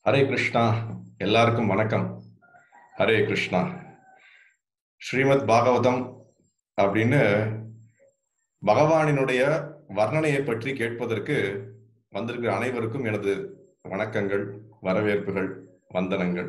ஹரே கிருஷ்ணா எல்லாருக்கும் வணக்கம் ஹரே கிருஷ்ணா ஸ்ரீமத் பாகவதம் அப்படின்னு பகவானினுடைய வர்ணனையை பற்றி கேட்பதற்கு வந்திருக்கிற அனைவருக்கும் எனது வணக்கங்கள் வரவேற்புகள் வந்தனங்கள்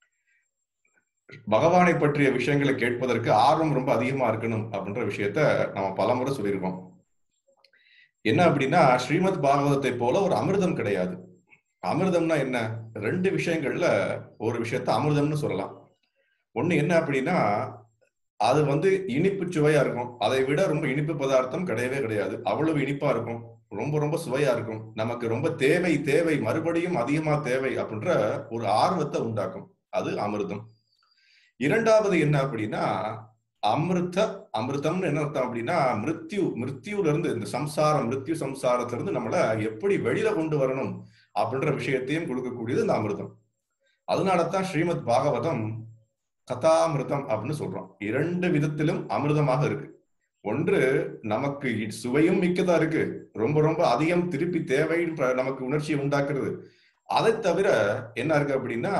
பகவானை பற்றிய விஷயங்களை கேட்பதற்கு ஆர்வம் ரொம்ப அதிகமா இருக்கணும் அப்படின்ற விஷயத்த நம்ம பலமுறை சொல்லியிருக்கோம் என்ன அப்படின்னா ஸ்ரீமத் பாகவதத்தை போல ஒரு அமிர்தம் கிடையாது அமிர்தம்னா என்ன ரெண்டு விஷயங்கள்ல ஒரு விஷயத்த அமிர்தம்னு சொல்லலாம் ஒண்ணு என்ன அப்படின்னா அது வந்து இனிப்பு சுவையா இருக்கும் அதை விட ரொம்ப இனிப்பு பதார்த்தம் கிடையவே கிடையாது அவ்வளவு இனிப்பா இருக்கும் ரொம்ப ரொம்ப சுவையா இருக்கும் நமக்கு ரொம்ப தேவை தேவை மறுபடியும் அதிகமா தேவை அப்படின்ற ஒரு ஆர்வத்தை உண்டாக்கும் அது அமிர்தம் இரண்டாவது என்ன அப்படின்னா அமிர்த அமிர்தம்னு என்ன அர்த்தம் அப்படின்னா மிருத்யு மிருத்யூல இருந்து இந்த சம்சாரம் மிருத்யு சம்சாரத்துல இருந்து நம்மள எப்படி வெளியில கொண்டு வரணும் அப்படின்ற விஷயத்தையும் கொடுக்கக்கூடியது இந்த அமிர்தம் அதனாலதான் ஸ்ரீமத் பாகவதம் கதாமிருதம் அப்படின்னு சொல்றோம் இரண்டு விதத்திலும் அமிர்தமாக இருக்கு ஒன்று நமக்கு சுவையும் மிக்கதா இருக்கு ரொம்ப ரொம்ப அதிகம் திருப்பி தேவைன்ற நமக்கு உணர்ச்சியை உண்டாக்குறது அதை தவிர என்ன இருக்கு அப்படின்னா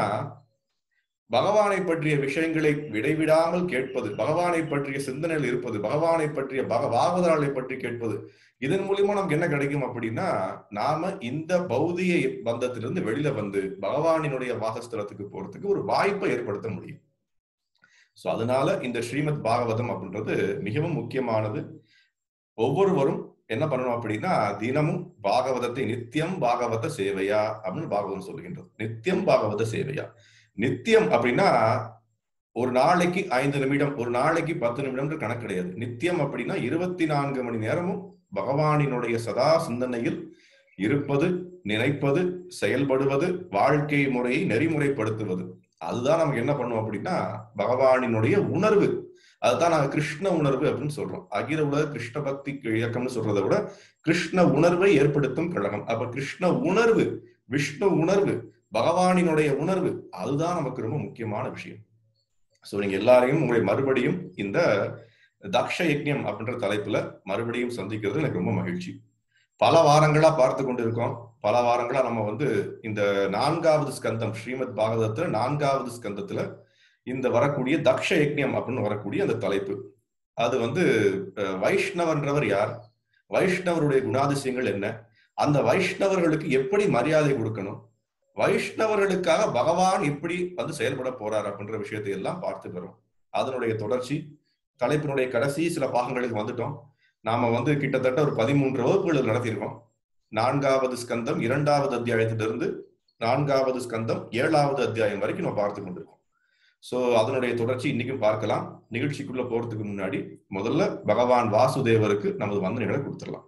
பகவானை பற்றிய விஷயங்களை விடைவிடாமல் கேட்பது பகவானை பற்றிய சிந்தனையில் இருப்பது பகவானை பற்றிய பக பாகவதர்களை பற்றி கேட்பது இதன் மூலியமா நமக்கு என்ன கிடைக்கும் அப்படின்னா நாம இந்த பௌதிக பந்தத்திலிருந்து வெளியில வந்து பகவானினுடைய வாசஸ்தலத்துக்கு போறதுக்கு ஒரு வாய்ப்பை ஏற்படுத்த முடியும் சோ அதனால இந்த ஸ்ரீமத் பாகவதம் அப்படின்றது மிகவும் முக்கியமானது ஒவ்வொருவரும் என்ன பண்ணணும் அப்படின்னா தினமும் பாகவதத்தை நித்தியம் பாகவத சேவையா அப்படின்னு பாகவதம் சொல்லுகின்றது நித்தியம் பாகவத சேவையா நித்தியம் அப்படின்னா ஒரு நாளைக்கு ஐந்து நிமிடம் ஒரு நாளைக்கு பத்து நிமிடம் கணக்கு கிடையாது நித்தியம் அப்படின்னா இருபத்தி நான்கு மணி நேரமும் பகவானினுடைய சதா சிந்தனையில் இருப்பது நினைப்பது செயல்படுவது வாழ்க்கை முறையை நெறிமுறைப்படுத்துவது அதுதான் நமக்கு என்ன பண்ணுவோம் அப்படின்னா பகவானினுடைய உணர்வு அதுதான் நாங்க கிருஷ்ண உணர்வு அப்படின்னு சொல்றோம் அகில உலக கிருஷ்ண பக்தி இயக்கம்னு சொல்றதை விட கிருஷ்ண உணர்வை ஏற்படுத்தும் கழகம் அப்ப கிருஷ்ண உணர்வு விஷ்ணு உணர்வு பகவானினுடைய உணர்வு அதுதான் நமக்கு ரொம்ப முக்கியமான விஷயம் சோ நீங்க எல்லாரையும் உங்களை மறுபடியும் இந்த தக்ஷ யஜ்யம் அப்படின்ற தலைப்புல மறுபடியும் சந்திக்கிறது எனக்கு ரொம்ப மகிழ்ச்சி பல வாரங்களா பார்த்து கொண்டிருக்கோம் பல வாரங்களா நம்ம வந்து இந்த நான்காவது ஸ்கந்தம் ஸ்ரீமத் பாகவதத்துல நான்காவது ஸ்கந்தத்துல இந்த வரக்கூடிய தக்ஷ யஜ்யம் அப்படின்னு வரக்கூடிய அந்த தலைப்பு அது வந்து வைஷ்ணவன்றவர் யார் வைஷ்ணவருடைய குணாதிசயங்கள் என்ன அந்த வைஷ்ணவர்களுக்கு எப்படி மரியாதை கொடுக்கணும் வைஷ்ணவர்களுக்காக பகவான் எப்படி வந்து செயல்பட போறார் அப்படின்ற விஷயத்தை எல்லாம் பார்த்து வரும் அதனுடைய தொடர்ச்சி தலைப்பினுடைய கடைசி சில பாகங்களுக்கு வந்துட்டோம் நாம வந்து கிட்டத்தட்ட ஒரு பதிமூன்று வகுப்புகள் நடத்தியிருக்கோம் நான்காவது ஸ்கந்தம் இரண்டாவது அத்தியாயத்திலிருந்து நான்காவது ஸ்கந்தம் ஏழாவது அத்தியாயம் வரைக்கும் நம்ம பார்த்து கொண்டிருக்கோம் சோ அதனுடைய தொடர்ச்சி இன்னைக்கும் பார்க்கலாம் நிகழ்ச்சிக்குள்ள போறதுக்கு முன்னாடி முதல்ல பகவான் வாசுதேவருக்கு நமது வந்தனைகளை கொடுத்துடலாம்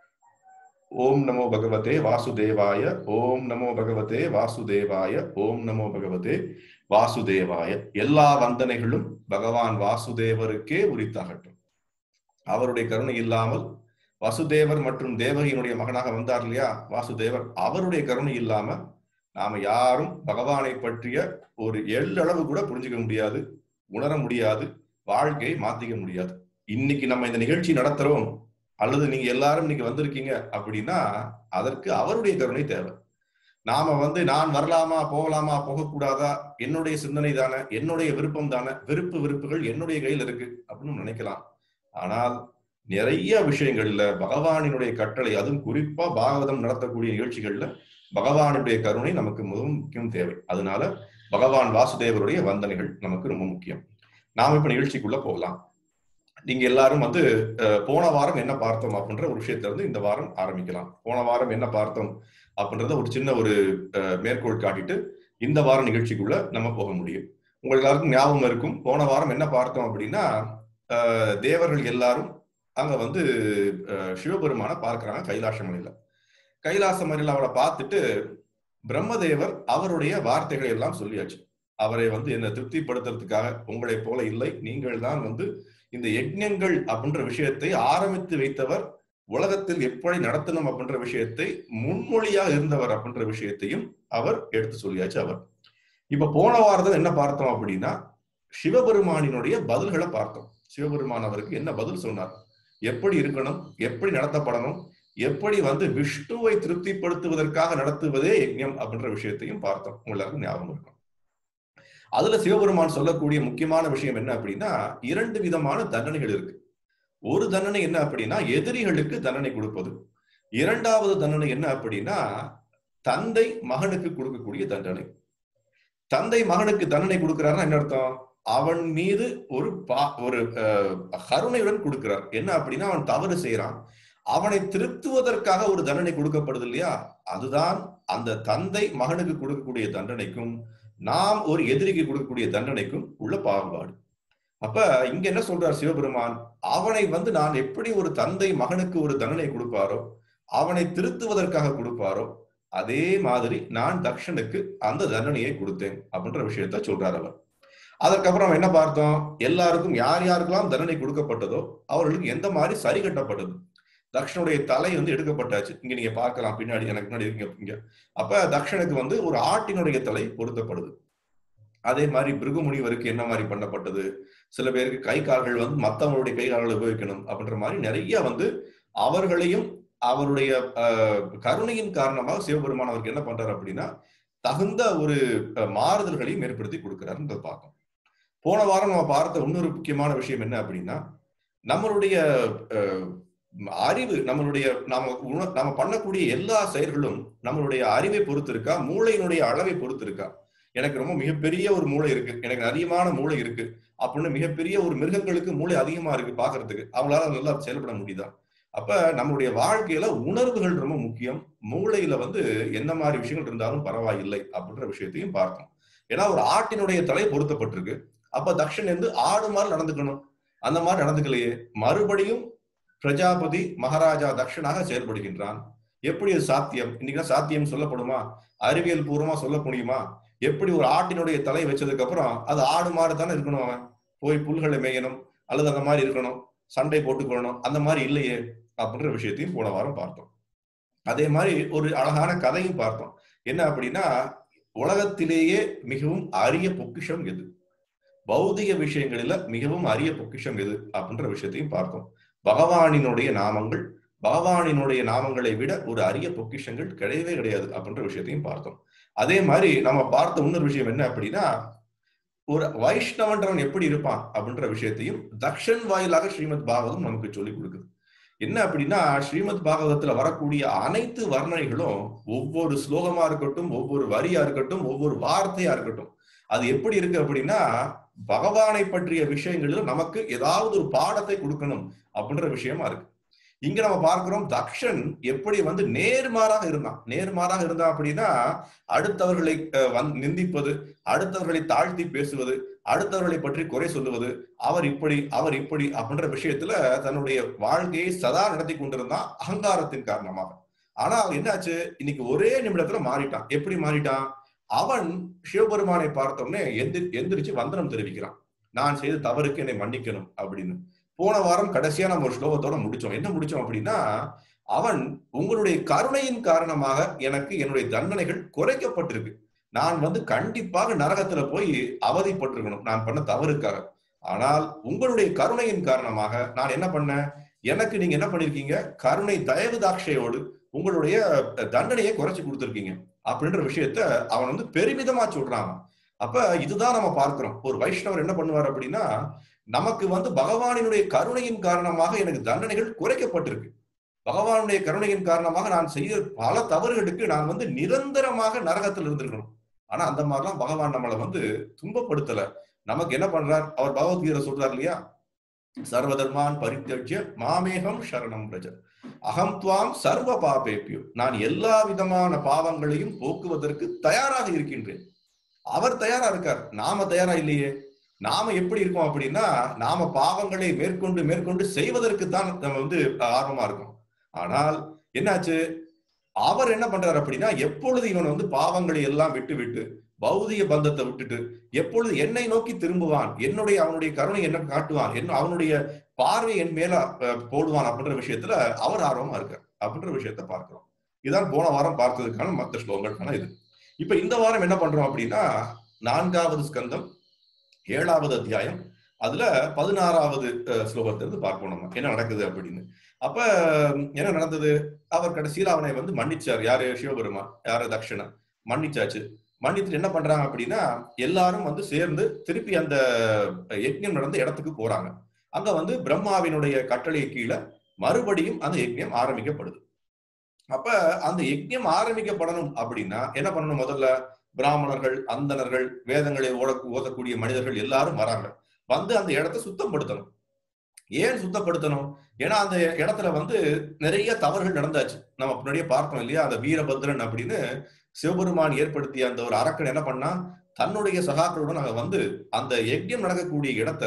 ஓம் நமோ பகவதே வாசுதேவாய ஓம் நமோ பகவதே வாசுதேவாய ஓம் நமோ பகவதே வாசுதேவாய எல்லா வந்தனைகளும் பகவான் வாசுதேவருக்கே உரித்தாகட்டும் அவருடைய கருணை இல்லாமல் வசுதேவர் மற்றும் தேவகியினுடைய மகனாக வந்தார் இல்லையா வாசுதேவர் அவருடைய கருணை இல்லாம நாம யாரும் பகவானை பற்றிய ஒரு எள்ளளவு கூட புரிஞ்சுக்க முடியாது உணர முடியாது வாழ்க்கையை மாத்திக்க முடியாது இன்னைக்கு நம்ம இந்த நிகழ்ச்சி நடத்துறோம் அல்லது நீங்க எல்லாரும் இன்னைக்கு வந்திருக்கீங்க அப்படின்னா அதற்கு அவருடைய கருணை தேவை நாம வந்து நான் வரலாமா போகலாமா போகக்கூடாதா என்னுடைய சிந்தனை தானே என்னுடைய விருப்பம் தானே விருப்பு விருப்புகள் என்னுடைய கையில் இருக்கு அப்படின்னு நினைக்கலாம் ஆனால் நிறைய விஷயங்கள்ல பகவானினுடைய கட்டளை அதுவும் குறிப்பா பாகவதம் நடத்தக்கூடிய நிகழ்ச்சிகள்ல பகவானுடைய கருணை நமக்கு மிகவும் முக்கியம் தேவை அதனால பகவான் வாசுதேவருடைய வந்தனைகள் நமக்கு ரொம்ப முக்கியம் நாம இப்ப நிகழ்ச்சிக்குள்ள போகலாம் நீங்க எல்லாரும் வந்து போன வாரம் என்ன பார்த்தோம் அப்படின்ற ஒரு விஷயத்த இருந்து இந்த வாரம் ஆரம்பிக்கலாம் போன வாரம் என்ன பார்த்தோம் அப்படின்றத ஒரு சின்ன ஒரு மேற்கோள் காட்டிட்டு இந்த வாரம் நிகழ்ச்சிக்குள்ள நம்ம போக முடியும் உங்களுக்கு எல்லாருக்கும் ஞாபகம் இருக்கும் போன வாரம் என்ன பார்த்தோம் அப்படின்னா தேவர்கள் எல்லாரும் அங்க வந்து சிவபெருமான பார்க்கிறாங்க கைலாச மலையில கைலாச மலையில அவளை பார்த்துட்டு பிரம்மதேவர் அவருடைய வார்த்தைகளை எல்லாம் சொல்லியாச்சு அவரை வந்து என்ன திருப்திப்படுத்துறதுக்காக உங்களை போல இல்லை நீங்கள் தான் வந்து இந்த யஜ்ஞங்கள் அப்படின்ற விஷயத்தை ஆரம்பித்து வைத்தவர் உலகத்தில் எப்படி நடத்தணும் அப்படின்ற விஷயத்தை முன்மொழியா இருந்தவர் அப்படின்ற விஷயத்தையும் அவர் எடுத்து சொல்லியாச்சு அவர் இப்ப போன வாரத்தில் என்ன பார்த்தோம் அப்படின்னா சிவபெருமானினுடைய பதில்களை பார்த்தோம் சிவபெருமான் அவருக்கு என்ன பதில் சொன்னார் எப்படி இருக்கணும் எப்படி நடத்தப்படணும் எப்படி வந்து விஷ்ணுவை திருப்திப்படுத்துவதற்காக நடத்துவதே யஜ்ஞம் அப்படின்ற விஷயத்தையும் பார்த்தோம் உங்களுக்கு ஞாபகம் இருக்கும் அதுல சிவபெருமான் சொல்லக்கூடிய முக்கியமான விஷயம் என்ன அப்படின்னா இரண்டு விதமான தண்டனைகள் இருக்கு ஒரு தண்டனை என்ன அப்படின்னா எதிரிகளுக்கு தண்டனை கொடுப்பது இரண்டாவது தண்டனை என்ன அப்படின்னா தந்தை மகனுக்கு கொடுக்கக்கூடிய தண்டனை தந்தை மகனுக்கு தண்டனை கொடுக்கிறாருன்னா என்ன அர்த்தம் அவன் மீது ஒரு பா ஒரு கருணையுடன் கொடுக்கிறார் என்ன அப்படின்னா அவன் தவறு செய்யறான் அவனை திருத்துவதற்காக ஒரு தண்டனை கொடுக்கப்படுது இல்லையா அதுதான் அந்த தந்தை மகனுக்கு கொடுக்கக்கூடிய தண்டனைக்கும் நாம் ஒரு எதிரிக்கு கொடுக்கக்கூடிய தண்டனைக்கும் உள்ள பாகுபாடு அப்ப இங்க என்ன சொல்றார் சிவபெருமான் அவனை வந்து நான் எப்படி ஒரு தந்தை மகனுக்கு ஒரு தண்டனை கொடுப்பாரோ அவனை திருத்துவதற்காக கொடுப்பாரோ அதே மாதிரி நான் தக்ஷனுக்கு அந்த தண்டனையை கொடுத்தேன் அப்படின்ற விஷயத்த சொல்றார் அவர் அதற்கப்புறம் என்ன பார்த்தோம் எல்லாருக்கும் யார் யாருக்கெல்லாம் தண்டனை கொடுக்கப்பட்டதோ அவர்களுக்கு எந்த மாதிரி சரி கட்டப்பட்டது தக்ஷனுடைய தலை வந்து எடுக்கப்பட்டாச்சு இங்க நீங்க பார்க்கலாம் பின்னாடி எனக்கு முன்னாடி இருக்கீங்க இங்க அப்ப தக்ஷனுக்கு வந்து ஒரு ஆட்டினுடைய தலை பொருத்தப்படுது அதே மாதிரி பிருகுமுனிவருக்கு என்ன மாதிரி பண்ணப்பட்டது சில பேருக்கு கை கால்கள் வந்து மத்தவங்களுடைய கை கால்களை உபயோகிக்கணும் அப்படின்ற மாதிரி நிறைய வந்து அவர்களையும் அவருடைய கருணையின் காரணமாக சிவபெருமான் அவருக்கு என்ன பண்றாரு அப்படின்னா தகுந்த ஒரு மாறுதல்களையும் ஏற்படுத்தி கொடுக்கிறாருன்றதை பார்த்தோம் போன வாரம் நம்ம பார்த்த இன்னொரு முக்கியமான விஷயம் என்ன அப்படின்னா நம்மளுடைய அறிவு நம்மளுடைய நாம உண நம்ம பண்ணக்கூடிய எல்லா செயல்களும் நம்மளுடைய அறிவை பொறுத்து இருக்கா மூளையினுடைய அளவை பொறுத்து இருக்கா எனக்கு ரொம்ப மிகப்பெரிய ஒரு மூளை இருக்கு எனக்கு அதிகமான மூளை இருக்கு அப்படின்னு மிகப்பெரிய ஒரு மிருகங்களுக்கு மூளை அதிகமா இருக்கு பாக்குறதுக்கு அவங்களால நல்லா செயல்பட முடியுதா அப்ப நம்மளுடைய வாழ்க்கையில உணர்வுகள் ரொம்ப முக்கியம் மூளையில வந்து எந்த மாதிரி விஷயங்கள் இருந்தாலும் பரவாயில்லை அப்படின்ற விஷயத்தையும் பார்த்தோம் ஏன்னா ஒரு ஆட்டினுடைய தலை பொருத்தப்பட்டிருக்கு அப்ப தக்ஷன் வந்து ஆடு மாதிரி நடந்துக்கணும் அந்த மாதிரி நடந்துக்கலையே மறுபடியும் பிரஜாபதி மகாராஜா தக்ஷனாக செயல்படுகின்றான் எப்படி அது சாத்தியம் இன்னைக்கு சாத்தியம் சொல்லப்படுமா அறிவியல் பூர்வமா சொல்ல முடியுமா எப்படி ஒரு ஆட்டினுடைய தலை வச்சதுக்கு அப்புறம் அது ஆடு மாடு தானே இருக்கணும் அவன் போய் புல்களை மேயணும் அல்லது அந்த மாதிரி இருக்கணும் சண்டை போட்டுக்கொள்ளணும் அந்த மாதிரி இல்லையே அப்படின்ற விஷயத்தையும் போன வாரம் பார்த்தோம் அதே மாதிரி ஒரு அழகான கதையும் பார்த்தோம் என்ன அப்படின்னா உலகத்திலேயே மிகவும் அரிய பொக்கிஷம் எது பௌதிக விஷயங்களில மிகவும் அரிய பொக்கிஷம் எது அப்படின்ற விஷயத்தையும் பார்த்தோம் பகவானினுடைய நாமங்கள் பகவானினுடைய நாமங்களை விட ஒரு அரிய பொக்கிஷங்கள் கிடையவே கிடையாது அப்படின்ற விஷயத்தையும் பார்த்தோம் அதே மாதிரி நம்ம பார்த்த இன்னொரு விஷயம் என்ன அப்படின்னா ஒரு வைஷ்ணவன்றவன் எப்படி இருப்பான் அப்படின்ற விஷயத்தையும் தக்ஷன் வாயிலாக ஸ்ரீமத் பாகவதம் நமக்கு சொல்லிக் கொடுக்குது என்ன அப்படின்னா ஸ்ரீமத் பாகவதத்துல வரக்கூடிய அனைத்து வர்ணனைகளும் ஒவ்வொரு ஸ்லோகமா இருக்கட்டும் ஒவ்வொரு வரியா இருக்கட்டும் ஒவ்வொரு வார்த்தையா இருக்கட்டும் அது எப்படி இருக்கு அப்படின்னா பகவானை பற்றிய விஷயங்களில் நமக்கு ஏதாவது ஒரு பாடத்தை கொடுக்கணும் அப்படின்ற விஷயமா இருக்கு இங்க நம்ம பார்க்கிறோம் தக்ஷன் எப்படி வந்து நேர்மாறாக இருந்தான் நேர்மாறாக இருந்தான் அப்படின்னா அடுத்தவர்களை வந்து நிந்திப்பது அடுத்தவர்களை தாழ்த்தி பேசுவது அடுத்தவர்களை பற்றி குறை சொல்லுவது அவர் இப்படி அவர் இப்படி அப்படின்ற விஷயத்துல தன்னுடைய வாழ்க்கையை சதா நடத்தி கொண்டிருந்தான் அகங்காரத்தின் காரணமாக ஆனால் என்னாச்சு இன்னைக்கு ஒரே நிமிடத்துல மாறிட்டான் எப்படி மாறிட்டான் அவன் சிவபெருமானை பார்த்தோம்னே எந்திரி எந்திரிச்சு வந்தனம் தெரிவிக்கிறான் நான் செய்த தவறுக்கு என்னை மன்னிக்கணும் அப்படின்னு போன வாரம் கடைசியா நம்ம ஒரு ஸ்லோகத்தோட முடிச்சோம் என்ன முடிச்சோம் அப்படின்னா அவன் உங்களுடைய கருணையின் காரணமாக எனக்கு என்னுடைய தண்டனைகள் குறைக்கப்பட்டிருக்கு நான் வந்து கண்டிப்பாக நரகத்துல போய் அவதிப்பட்டிருக்கணும் நான் பண்ண தவறுக்காக ஆனால் உங்களுடைய கருணையின் காரணமாக நான் என்ன பண்ணேன் எனக்கு நீங்க என்ன பண்ணிருக்கீங்க கருணை தயவு தாட்சையோடு உங்களுடைய தண்டனையை குறைச்சு கொடுத்துருக்கீங்க அப்படின்ற விஷயத்த அவன் வந்து பெருமிதமா சொல்றான் அப்ப இதுதான் நம்ம பார்க்கிறோம் ஒரு வைஷ்ணவர் என்ன பண்ணுவார் அப்படின்னா நமக்கு வந்து பகவானினுடைய கருணையின் காரணமாக எனக்கு தண்டனைகள் குறைக்கப்பட்டிருக்கு பகவானுடைய கருணையின் காரணமாக நான் செய்த பல தவறுகளுக்கு நான் வந்து நிரந்தரமாக நரகத்தில் இருந்திருக்கணும் ஆனா அந்த மாதிரிலாம் பகவான் நம்மளை வந்து துன்பப்படுத்தல நமக்கு என்ன பண்றார் அவர் பகவத்கீதை சொல்றார் இல்லையா சர்வதர்மான் பரித்தஜ்ய மாமேகம் சரணம் பிரஜ அகம் துவாம் சர்வ பாபேப்பியோ நான் எல்லா விதமான பாவங்களையும் போக்குவதற்கு தயாராக இருக்கின்றேன் அவர் தயாரா இருக்கார் நாம தயாரா இல்லையே நாம எப்படி இருக்கோம் அப்படின்னா நாம பாவங்களை மேற்கொண்டு மேற்கொண்டு செய்வதற்கு தான் நம்ம வந்து ஆர்வமா இருக்கோம் ஆனால் என்னாச்சு அவர் என்ன பண்றாரு அப்படின்னா எப்பொழுது இவன் வந்து பாவங்களை எல்லாம் விட்டு விட்டு பௌதிக பந்தத்தை விட்டுட்டு எப்பொழுது என்னை நோக்கி திரும்புவான் என்னுடைய அவனுடைய கருணை என்ன காட்டுவான் என்ன அவனுடைய பார்வை என் மேல போடுவான் அப்படின்ற விஷயத்துல அவர் ஆர்வமா இருக்கார் அப்படின்ற விஷயத்த பார்க்கிறோம் இதான் போன வாரம் பார்த்ததுக்கான மற்ற ஸ்லோகங்களுக்கான இது இப்ப இந்த வாரம் என்ன பண்றோம் அப்படின்னா நான்காவது ஸ்கந்தம் ஏழாவது அத்தியாயம் அதுல பதினாறாவது அஹ், ஸ்லோகத்திலிருந்து பார்ப்போம் நம்ம என்ன நடக்குது அப்படின்னு அப்ப என்ன நடந்தது அவர் கடைசியில அவனை வந்து மன்னிச்சார் யாரு சிவபெருமான் யாரு தக்ஷண மன்னிச்சாச்சு மன்னித்துட்டு என்ன பண்றாங்க அப்படின்னா எல்லாரும் வந்து சேர்ந்து திருப்பி அந்த யஜ்ஞம் நடந்த இடத்துக்கு போறாங்க அங்க வந்து பிரம்மாவினுடைய கட்டளை கீழே மறுபடியும் அந்த யஜ்ஞம் ஆரம்பிக்கப்படுது அப்ப அந்த யஜ்ஞம் ஆரம்பிக்கப்படணும் அப்படின்னா என்ன பண்ணணும் முதல்ல பிராமணர்கள் அந்தணர்கள் வேதங்களை ஓட ஓதக்கூடிய மனிதர்கள் எல்லாரும் வராங்க வந்து அந்த இடத்த சுத்தப்படுத்தணும் ஏன் சுத்தப்படுத்தணும் ஏன்னா அந்த இடத்துல வந்து நிறைய தவறுகள் நடந்தாச்சு நம்ம முன்னாடியே பார்த்தோம் இல்லையா அந்த வீரபத்ரன் அப்படின்னு சிவபெருமான் ஏற்படுத்திய அந்த ஒரு அரக்கன் என்ன பண்ணா தன்னுடைய சகாக்களுடன் அங்க வந்து அந்த யஜ்யம் நடக்கக்கூடிய இடத்த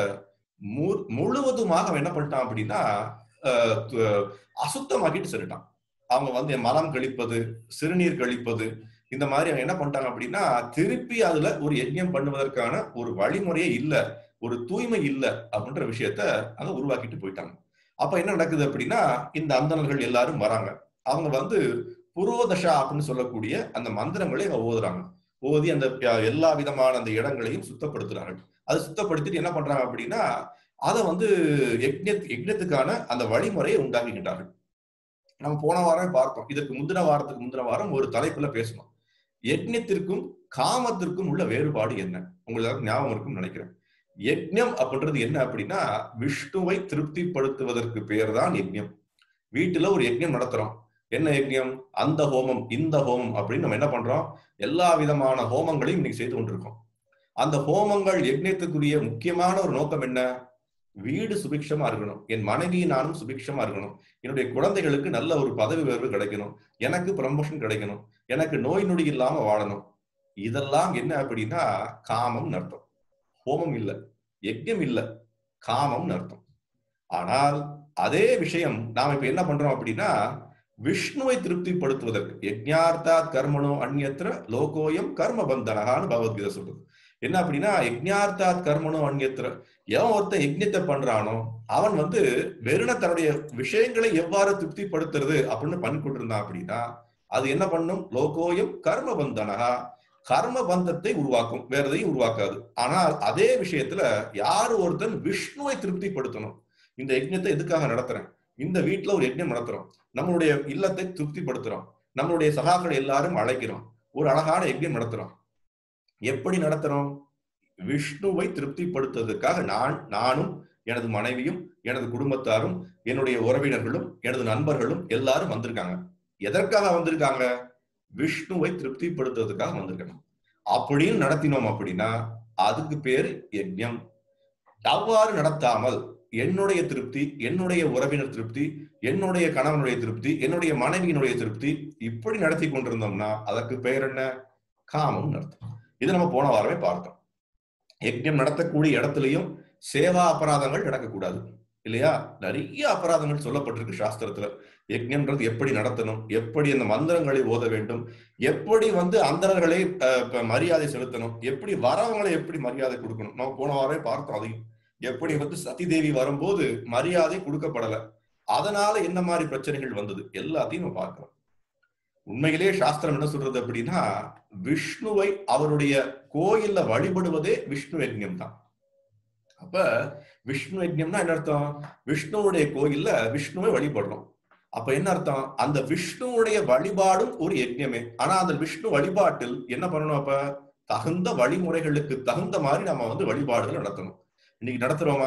மு- முழுவதுமாக அவன் என்ன பண்ணிட்டான் அப்படின்னா அஹ், து- அசுத்தமாக்கிட்டு சொல்லிட்டான் அவங்க வந்து மலம் கழிப்பது சிறுநீர் கழிப்பது இந்த மாதிரி அவங்க என்ன பண்ணிட்டாங்க அப்படின்னா திருப்பி அதுல ஒரு யஜ்யம் பண்ணுவதற்கான ஒரு வழிமுறையே இல்ல ஒரு தூய்மை இல்ல அப்படின்ற விஷயத்த அங்க உருவாக்கிட்டு போயிட்டாங்க அப்ப என்ன நடக்குது அப்படின்னா இந்த அந்தணர்கள் எல்லாரும் வராங்க அவங்க வந்து புரோதஷா அப்படின்னு சொல்லக்கூடிய அந்த மந்திரங்களை அவங்க ஓதுறாங்க ஓதி அந்த அஹ், எல்லா விதமான அந்த இடங்களையும் சுத்தப்படுத்துறாங்க அது சுத்தப்படுத்திட்டு என்ன பண்றாங்க அப்படின்னா அதை வந்து யக்ஞ யக்ஞத்துக்கான அந்த வழிமுறையை உண்டாக்குகின்றார்கள் நம்ம போன வாரம் பார்த்தோம் இதற்கு முந்தின வாரத்துக்கு முந்தின வாரம் ஒரு தலைப்புல பேசணும் யக்ஞத்திற்கும் காமத்திற்கும் உள்ள வேறுபாடு என்ன உங்களுக்கு ஞாபகம் இருக்கும்னு நினைக்கிறேன் யக்ஞம் அப்படின்றது என்ன அப்படின்னா விஷ்ணுவை திருப்திப்படுத்துவதற்கு பேர் தான் யக்ஞம் வீட்டுல ஒரு யக்ஞம் நடத்துறோம் என்ன யக்ஞம் அந்த ஹோமம் இந்த ஹோமம் அப்படின்னு நம்ம என்ன பண்றோம் எல்லா விதமான ஹோமங்களையும் இன்னைக்கு செய்து கொண்டிருக்கோம் அந்த ஹோமங்கள் யக்ஞத்துக்குரிய முக்கியமான ஒரு நோக்கம் என்ன வீடு சுபிக்ஷமா இருக்கணும் என் மனைவி நானும் சுபிக்ஷமா இருக்கணும் என்னுடைய குழந்தைகளுக்கு நல்ல ஒரு பதவி உயர்வு கிடைக்கணும் எனக்கு ப்ரமோஷன் கிடைக்கணும் எனக்கு நோய் நொடி இல்லாம வாழணும் இதெல்லாம் என்ன அப்படின்னா காமம் அர்த்தம் ஹோமம் இல்ல யஜ்யம் இல்ல காமம் அர்த்தம் ஆனால் அதே விஷயம் நாம இப்ப என்ன பண்றோம் அப்படின்னா விஷ்ணுவை திருப்திப்படுத்துவதற்கு யஜ்ஞார்த்தா கர்மனோ அந்நியத்திர லோகோயம் கர்ம பந்தனகான்னு பகவத்கீதை சொல்றது என்ன அப்படின்னா யஜ்ஞார்த்தாத் கர்மனோ அந்நியத்திர எவன் ஒருத்தன் யஜ்ஞத்தை பண்றானோ அவன் வந்து வெறுன தன்னுடைய விஷயங்களை எவ்வாறு திருப்திப்படுத்துறது அப்படின்னு பண்ணி கொண்டிருந்தான் அப்படின்னா அது என்ன பண்ணும் லோகோயம் கர்ம பந்தனகா கர்ம பந்தத்தை உருவாக்கும் வேற எதையும் உருவாக்காது ஆனால் அதே விஷயத்துல யார் ஒருத்தன் விஷ்ணுவை திருப்திப்படுத்தணும் இந்த யஜ்ஞத்தை எதுக்காக நடத்துறேன் இந்த வீட்டுல ஒரு யஜ்ஞம் நடத்துறோம் நம்மளுடைய இல்லத்தை திருப்திப்படுத்துறோம் நம்மளுடைய சகாக்களை எல்லாரும் அழைக்கிறோம் ஒரு அழகான யஜ்ஞம் நடத்துறோம் எப்படி நடத்துறோம் விஷ்ணுவை திருப்திப்படுத்துவதற்காக நான் நானும் எனது மனைவியும் எனது குடும்பத்தாரும் என்னுடைய உறவினர்களும் எனது நண்பர்களும் எல்லாரும் வந்திருக்காங்க எதற்காக வந்திருக்காங்க விஷ்ணுவை திருப்திப்படுத்துவதற்காக வந்திருக்காங்க அப்படின்னு நடத்தினோம் அப்படின்னா அதுக்கு பேரு யஜ்ஞம் அவ்வாறு நடத்தாமல் என்னுடைய திருப்தி என்னுடைய உறவினர் திருப்தி என்னுடைய கணவனுடைய திருப்தி என்னுடைய மனைவியினுடைய திருப்தி இப்படி நடத்தி கொண்டிருந்தோம்னா அதற்கு பெயர் என்ன காமம் அர்த்தம் இது நம்ம போன வாரமே பார்த்தோம் யஜ்ஞம் நடத்தக்கூடிய இடத்துலயும் சேவா அபராதங்கள் நடக்கக்கூடாது இல்லையா நிறைய அபராதங்கள் சொல்லப்பட்டிருக்கு சாஸ்திரத்துல யஜ்ஞம்ன்றது எப்படி நடத்தணும் எப்படி அந்த மந்திரங்களை ஓத வேண்டும் எப்படி வந்து அந்தணர்களை அஹ், இப்ப மரியாதை செலுத்தணும் எப்படி வரவங்களை எப்படி மரியாதை கொடுக்கணும் நம்ம போன வாரமே பார்த்தோம் அதையும் எப்படி வந்து சதி தேவி வரும்போது மரியாதை கொடுக்கப்படல அதனால என்ன மாதிரி பிரச்சனைகள் வந்தது எல்லாத்தையும் நம்ம பார்க்கிறோம் உண்மையிலே சாஸ்திரம் என்ன சொல்றது அப்படின்னா விஷ்ணுவை அவருடைய கோயில்ல வழிபடுவதே விஷ்ணு யஜ்ஞம் தான் அப்ப விஷ்ணு யஜ்ஞம்னா என்ன அர்த்தம் விஷ்ணுவுடைய கோயில்ல விஷ்ணுவை வழிபடுறோம் அப்ப என்ன அர்த்தம் அந்த விஷ்ணுவுடைய வழிபாடும் ஒரு யஜ்ஞமே ஆனா அந்த விஷ்ணு வழிபாட்டில் என்ன பண்ணணும் அப்ப தகுந்த வழிமுறைகளுக்கு தகுந்த மாதிரி நம்ம வந்து வழிபாடுகள் நடத்தணும் இன்னைக்கு நடத்துறோமா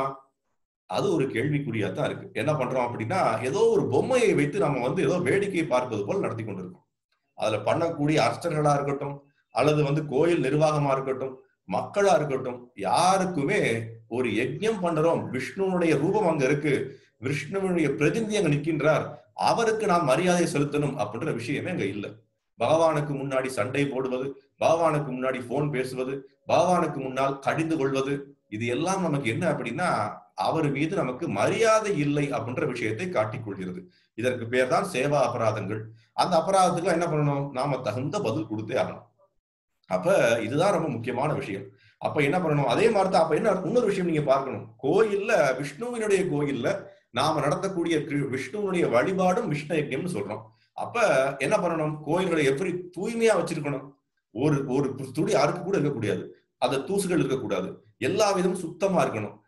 அது ஒரு கேள்விக்குறியா தான் இருக்கு என்ன பண்றோம் அப்படின்னா ஏதோ ஒரு பொம்மையை வைத்து நம்ம வந்து ஏதோ வேடிக்கை பார்ப்பது போல் நடத்தி கொண்டிருக்கோம் அதுல பண்ணக்கூடிய அர்ச்சகர்களா இருக்கட்டும் அல்லது வந்து கோயில் நிர்வாகமா இருக்கட்டும் மக்களா இருக்கட்டும் யாருக்குமே ஒரு யஜ்ஞம் பண்றோம் விஷ்ணுனுடைய ரூபம் அங்க இருக்கு விஷ்ணுவனுடைய பிரதிநிதி அங்க நிற்கின்றார் அவருக்கு நாம் மரியாதை செலுத்தணும் அப்படின்ற விஷயமே அங்க இல்ல பகவானுக்கு முன்னாடி சண்டை போடுவது பகவானுக்கு முன்னாடி போன் பேசுவது பகவானுக்கு முன்னால் கடிந்து கொள்வது இது எல்லாம் நமக்கு என்ன அப்படின்னா அவர் மீது நமக்கு மரியாதை இல்லை அப்படின்ற விஷயத்தை காட்டிக் கொள்கிறது இதற்கு பேர் தான் சேவா அபராதங்கள் அந்த அபராதத்துக்கு என்ன பண்ணணும் நாம தகுந்த பதில் கொடுத்தே ஆகணும் அப்ப இதுதான் ரொம்ப முக்கியமான விஷயம் அப்ப என்ன பண்ணணும் அதே மாதிரி தான் அப்ப என்ன இன்னொரு விஷயம் நீங்க பார்க்கணும் கோயில்ல விஷ்ணுவினுடைய கோயில்ல நாம நடத்தக்கூடிய கிரு- விஷ்ணுவினுடைய வழிபாடும் விஷ்ணு யஜ்ஞம்னு சொல்றோம் அப்ப என்ன பண்ணணும் கோயில்களை எப்படி தூய்மையா வச்சிருக்கணும் ஒரு ஒரு துளி அறுக்கு கூட இருக்கக்கூடாது அந்த தூசுகள் இருக்கக்கூடாது எல்லா விதமும் சுத்தமா இருக்கணும்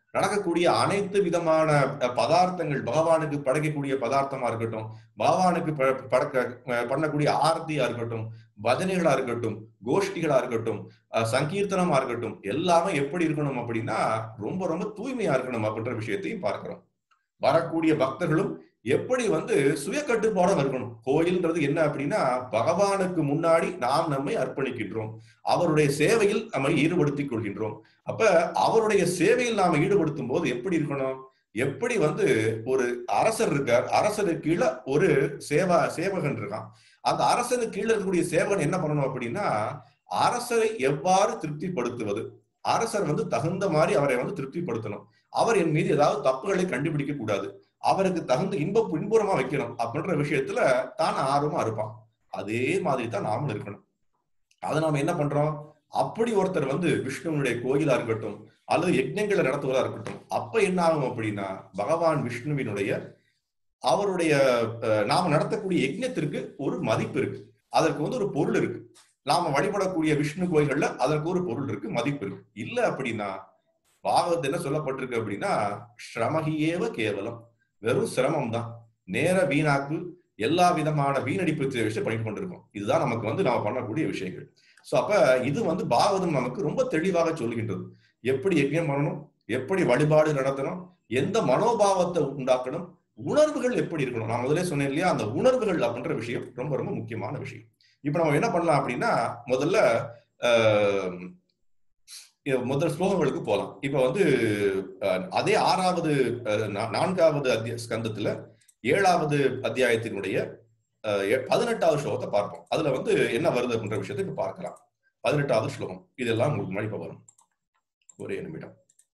நடக்கக்கூடிய அனைத்து விதமான அஹ், பதார்த்தங்கள் பகவானுக்கு படைக்கக்கூடிய பதார்த்தமா இருக்கட்டும் பகவானுக்கு ப- படக்க அஹ், பண்ணக்கூடிய ஆரத்தியா இருக்கட்டும் பஜனைகளா இருக்கட்டும் கோஷ்டிகளா இருக்கட்டும் அஹ், சங்கீர்த்தனமா இருக்கட்டும் எல்லாமே எப்படி இருக்கணும் அப்படின்னா ரொம்ப ரொம்ப தூய்மையா இருக்கணும் அப்படின்ற விஷயத்தையும் பார்க்கிறோம் வரக்கூடிய பக்தர்களும் எப்படி வந்து சுய கட்டுப்பாடும் இருக்கணும் கோயில்ன்றது என்ன அப்படின்னா பகவானுக்கு முன்னாடி நாம் நம்மை அர்ப்பணிக்கின்றோம் அவருடைய சேவையில் நம்மை ஈடுபடுத்திக் கொள்கின்றோம் அப்ப அவருடைய சேவையில் நாம ஈடுபடுத்தும் போது எப்படி இருக்கணும் எப்படி வந்து ஒரு அரசர் இருக்கார் அரசருக்கு கீழே ஒரு சேவா சேவகன் இருக்கான் அந்த அரசனுக்கு கீழே இருக்கக்கூடிய சேவகன் என்ன பண்ணணும் அப்படின்னா அரசரை எவ்வாறு திருப்திப்படுத்துவது அரசர் வந்து தகுந்த மாதிரி அவரை வந்து திருப்திப்படுத்தணும் அவர் என் மீது ஏதாவது தப்புகளை கண்டுபிடிக்க கூடாது அவருக்கு தகுந்த இன்ப பின்புறமா வைக்கணும் அப்படின்ற விஷயத்துல தான் ஆர்வமா இருப்பான் அதே மாதிரி தான் நாமளும் இருக்கணும் அதை நாம என்ன பண்றோம் அப்படி ஒருத்தர் வந்து விஷ்ணுவனுடைய கோயிலா இருக்கட்டும் அல்லது யஜ்ஞங்களை நடத்துவதா இருக்கட்டும் அப்ப என்ன ஆகும் அப்படின்னா பகவான் விஷ்ணுவினுடைய அவருடைய அஹ், நாம நடத்தக்கூடிய யஜ்ஞத்திற்கு ஒரு மதிப்பு இருக்கு அதற்கு வந்து ஒரு பொருள் இருக்கு நாம வழிபடக்கூடிய விஷ்ணு கோயில்கள்ல அதற்கு ஒரு பொருள் இருக்கு மதிப்பு இருக்கு இல்ல அப்படின்னா பாகவத் என்ன சொல்லப்பட்டிருக்கு அப்படின்னா ஸ்ரமகியேவ கேவலம் வெறும் சிரமம் தான் நேர வீணாக்கு எல்லா விதமான வீணடிப்பு விஷயம் பண்ணிட்டு கொண்டிருக்கோம் இதுதான் நமக்கு வந்து நாம பண்ணக்கூடிய விஷயங்கள் சோ அப்ப இது வந்து பாகவதம் நமக்கு ரொம்ப தெளிவாக சொல்கின்றது எப்படி யஜ்யம் பண்ணணும் எப்படி வழிபாடு நடத்தணும் எந்த மனோபாவத்தை உண்டாக்கணும் உணர்வுகள் எப்படி இருக்கணும் நான் முதல்ல சொன்னேன் இல்லையா அந்த உணர்வுகள் அப்படின்ற விஷயம் ரொம்ப ரொம்ப முக்கியமான விஷயம் இப்ப நம்ம என்ன பண்ணலாம் அப்படின்னா முதல்ல ஆஹ், இது முதல் ஸ்லோகங்களுக்கு போலாம் இப்ப வந்து அஹ், அதே ஆறாவது அஹ், நா- நான்காவது அத்திய ஸ்கந்தத்துல ஏழாவது அத்தியாயத்தினுடைய அஹ், எ- பதினெட்டாவது ஸ்லோகத்தை பார்ப்போம் அதுல வந்து என்ன வருது அப்படின்ற விஷயத்தை இப்ப பார்க்கலாம் பதினெட்டாவது ஸ்லோகம் இதெல்லாம் உங்களுக்கு முன்னாடி இப்ப வரும் ஒரே நிமிடம்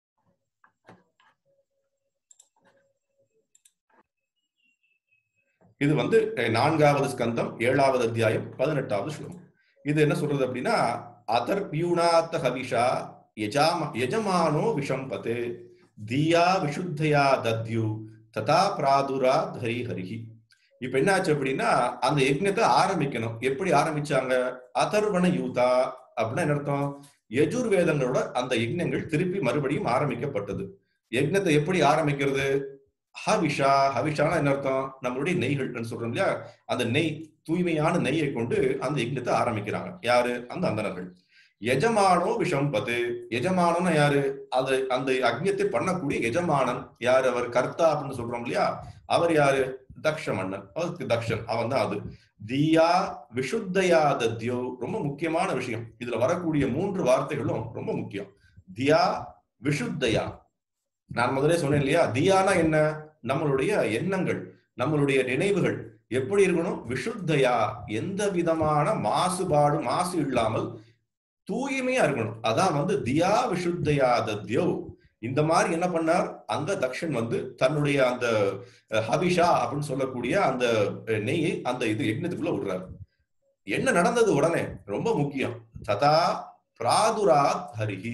இது வந்து அஹ், நான்காவது ஸ்கந்தம் ஏழாவது அத்தியாயம் பதினெட்டாவது ஸ்லோகம் இது என்ன சொல்றது அப்படின்னா அதர்பியூணாத்த ஹவிஷா யஜாம யஜமானோ விஷம்பதே தியா விஷுத்தயா தத்யு ததா பிராதுரா ஹரி ஹரிஹி இப்ப என்னாச்சு அப்படின்னா அந்த யஜ்ஞத்தை ஆரம்பிக்கணும் எப்படி ஆரம்பிச்சாங்க அதர்வண யூதா அப்படின்னா என்ன அர்த்தம் யஜுர்வேதங்களோட அந்த யஜ்ஞங்கள் திருப்பி மறுபடியும் ஆரம்பிக்கப்பட்டது யஜ்ஞத்தை எப்படி ஆரம்பிக்கிறது ஹவிஷா ஹவிஷானா என்ன அர்த்தம் நம்மளுடைய நெய்கள் சொல்றோம் இல்லையா அந்த நெய் தூய்மையான நெய்யை கொண்டு அந்த யஜ்ஞத்தை ஆரம்பிக்கிறாங்க யாரு அந்த அந்தணர்கள் எஜமானோ விஷம்பது எஜமானம்னா யாரு அது அந்த அக்ஞத்தை பண்ணக்கூடிய எஜமானன் யார் அவர் கர்த்தா அப்படின்னு சொல்றோம் இல்லையா அவர் யாரு தக்ஷ மன்னன் அவருக்கு தக்ஷன் அவன் தான் அது தியா விஷுத்தயா தத்யோ ரொம்ப முக்கியமான விஷயம் இதுல வரக்கூடிய மூன்று வார்த்தைகளும் ரொம்ப முக்கியம் தியா விஷுத்தயா நான் முதலே சொன்னேன் இல்லையா தியானா என்ன நம்மளுடைய எண்ணங்கள் நம்மளுடைய நினைவுகள் எப்படி இருக்கணும் விஷுத்தையா எந்த விதமான மாசுபாடு மாசு இல்லாமல் தூய்மையா இருக்கணும் அதான் வந்து தியா விஷுத்தையா தத்யோ இந்த மாதிரி என்ன பண்ணார் அங்க தக்ஷன் வந்து தன்னுடைய அந்த அஹ், ஹபிஷா அப்படின்னு சொல்லக்கூடிய அந்த அஹ், நெய்யை அந்த இது யஜ்னத்துக்குள்ள விடுறாரு என்ன நடந்தது உடனே ரொம்ப முக்கியம் ததா பிராதுராத் ஹரிஹி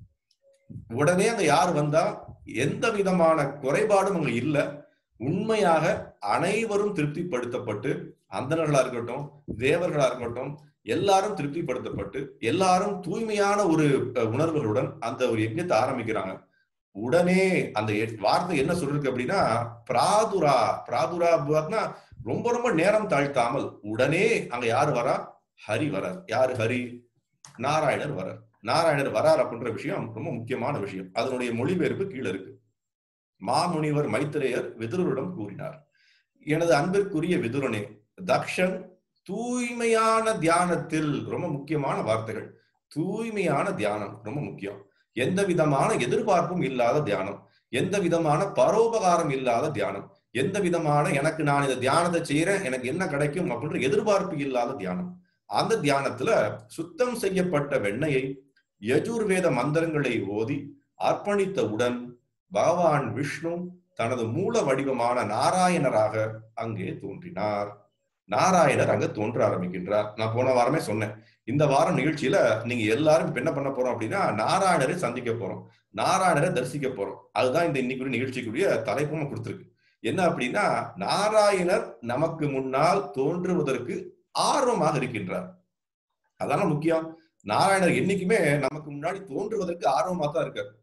உடனே அங்க யார் வந்தா எந்த விதமான குறைபாடும் அங்க இல்ல உண்மையாக அனைவரும் திருப்திப்படுத்தப்பட்டு அந்தணர்களா இருக்கட்டும் தேவர்களா இருக்கட்டும் எல்லாரும் திருப்திப்படுத்தப்பட்டு எல்லாரும் தூய்மையான ஒரு அஹ், உணர்வுகளுடன் அந்த ஒரு யஜ்ஞத்தை ஆரம்பிக்கிறாங்க உடனே அந்த எ- வார்த்தை என்ன சொல்லிருக்கு அப்படின்னா பிராதுரா பிராதுரா பார்த்தா ரொம்ப ரொம்ப நேரம் தாழ்த்தாமல் உடனே அங்க யாரு வரா ஹரி வரார் யாரு ஹரி நாராயணர் வரார் நாராயணர் வரார் அப்படின்ற விஷயம் ரொம்ப முக்கியமான விஷயம் அதனுடைய மொழிபெயர்ப்பு கீழே இருக்கு மாமுனிவர் மைத்திரேயர் விதுரரிடம் கூறினார் எனது அன்பிற்குரிய விதுரனே தக்ஷன் தூய்மையான தியானத்தில் ரொம்ப முக்கியமான வார்த்தைகள் தூய்மையான தியானம் ரொம்ப முக்கியம் எந்த விதமான எதிர்பார்ப்பும் இல்லாத தியானம் எந்த விதமான பரோபகாரம் இல்லாத தியானம் எந்த விதமான எனக்கு நான் இந்த தியானத்தை செய்யறேன் எனக்கு என்ன கிடைக்கும் அப்படின்ற எதிர்பார்ப்பு இல்லாத தியானம் அந்த தியானத்துல சுத்தம் செய்யப்பட்ட வெண்ணையை யஜுர்வேத மந்திரங்களை ஓதி அர்ப்பணித்தவுடன் பகவான் விஷ்ணு தனது மூல வடிவமான நாராயணராக அங்கே தோன்றினார் நாராயணர் அங்க தோன்ற ஆரம்பிக்கின்றார் நான் போன வாரமே சொன்னேன் இந்த வாரம் நிகழ்ச்சியில நீங்க எல்லாரும் இப்ப என்ன பண்ண போறோம் அப்படின்னா நாராயணரை சந்திக்க போறோம் நாராயணரை தரிசிக்க போறோம் அதுதான் இந்த இன்னைக்கு நிகழ்ச்சிக்குரிய தலைப்பும் கொடுத்திருக்கு என்ன அப்படின்னா நாராயணர் நமக்கு முன்னால் தோன்றுவதற்கு ஆர்வமாக இருக்கின்றார் அதான முக்கியம் நாராயணர் என்னைக்குமே நமக்கு முன்னாடி தோன்றுவதற்கு ஆர்வமா தான் இருக்கார்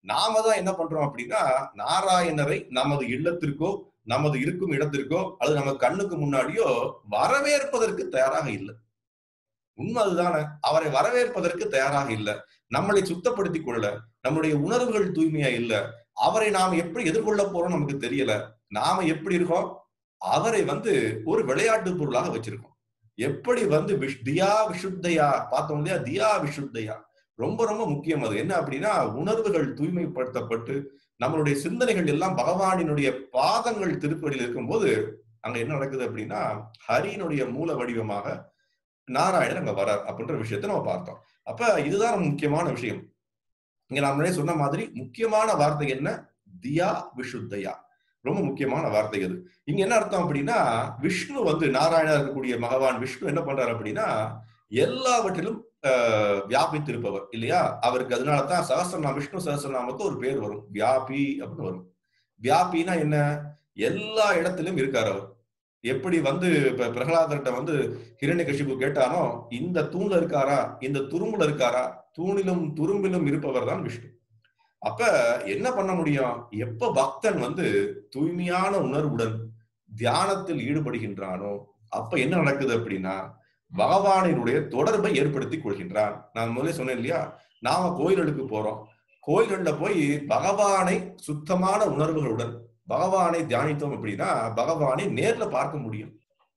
நாம தான் என்ன பண்றோம் அப்படின்னா நாராயணரை நமது இல்லத்திற்கோ நமது இருக்கும் இடத்திற்கோ அல்லது நம்ம கண்ணுக்கு முன்னாடியோ வரவேற்பதற்கு தயாராக இல்லை உண்மை அதுதானே அவரை வரவேற்பதற்கு தயாராக இல்லை நம்மளை சுத்தப்படுத்திக் கொள்ள நம்முடைய உணர்வுகள் தூய்மையா இல்ல அவரை நாம் எப்படி எதிர்கொள்ள போறோம் நமக்கு தெரியல நாம எப்படி இருக்கோம் அவரை வந்து ஒரு விளையாட்டு பொருளாக வச்சிருக்கோம் எப்படி வந்து விஷ் தியா விஷுத்தையா பார்த்தோம் இல்லையா தியா விஷுத்தையா ரொம்ப ரொம்ப முக்கியம் அது என்ன அப்படின்னா உணர்வுகள் தூய்மைப்படுத்தப்பட்டு நம்மளுடைய சிந்தனைகள் எல்லாம் பகவானினுடைய பாதங்கள் திருப்படியில் இருக்கும்போது அங்க என்ன நடக்குது அப்படின்னா ஹரியினுடைய மூல வடிவமாக நாராயணர் அங்க வரார் அப்படின்ற விஷயத்த நம்ம பார்த்தோம் அப்ப இதுதான் நம்ம முக்கியமான விஷயம் இங்க நான் முன்னாடியே சொன்ன மாதிரி முக்கியமான வார்த்தை என்ன தியா விஷுத்தையா ரொம்ப முக்கியமான வார்த்தை அது இங்க என்ன அர்த்தம் அப்படின்னா விஷ்ணு வந்து நாராயணா இருக்கக்கூடிய பகவான் விஷ்ணு என்ன பண்றாரு அப்படின்னா எல்லாவற்றிலும் ஆஹ் வியாபித்திருப்பவர் இல்லையா அவருக்கு அதனாலதான் சகசிரநாம விஷ்ணு சகசிரநாமத்து ஒரு பேர் வரும் வியாபி அப்படின்னு வரும் வியாபினா என்ன எல்லா இடத்திலும் இருக்காரு அவர் எப்படி வந்து இப்ப பிரகலாதர்கிட்ட வந்து ஹிரண்ய கஷிபு கேட்டானோ இந்த தூண்ல இருக்காரா இந்த துரும்புல இருக்காரா தூணிலும் துரும்பிலும் இருப்பவர் தான் விஷ்ணு அப்ப என்ன பண்ண முடியும் எப்ப பக்தன் வந்து தூய்மையான உணர்வுடன் தியானத்தில் ஈடுபடுகின்றானோ அப்ப என்ன நடக்குது அப்படின்னா பகவானினுடைய தொடர்பை ஏற்படுத்தி கொள்கின்றான் நான் முதல்ல சொன்னேன் இல்லையா நாம கோயில்களுக்கு போறோம் கோயில்கள்ல போய் பகவானை சுத்தமான உணர்வுகளுடன் பகவானை தியானித்தோம் அப்படின்னா பகவானை நேர்ல பார்க்க முடியும்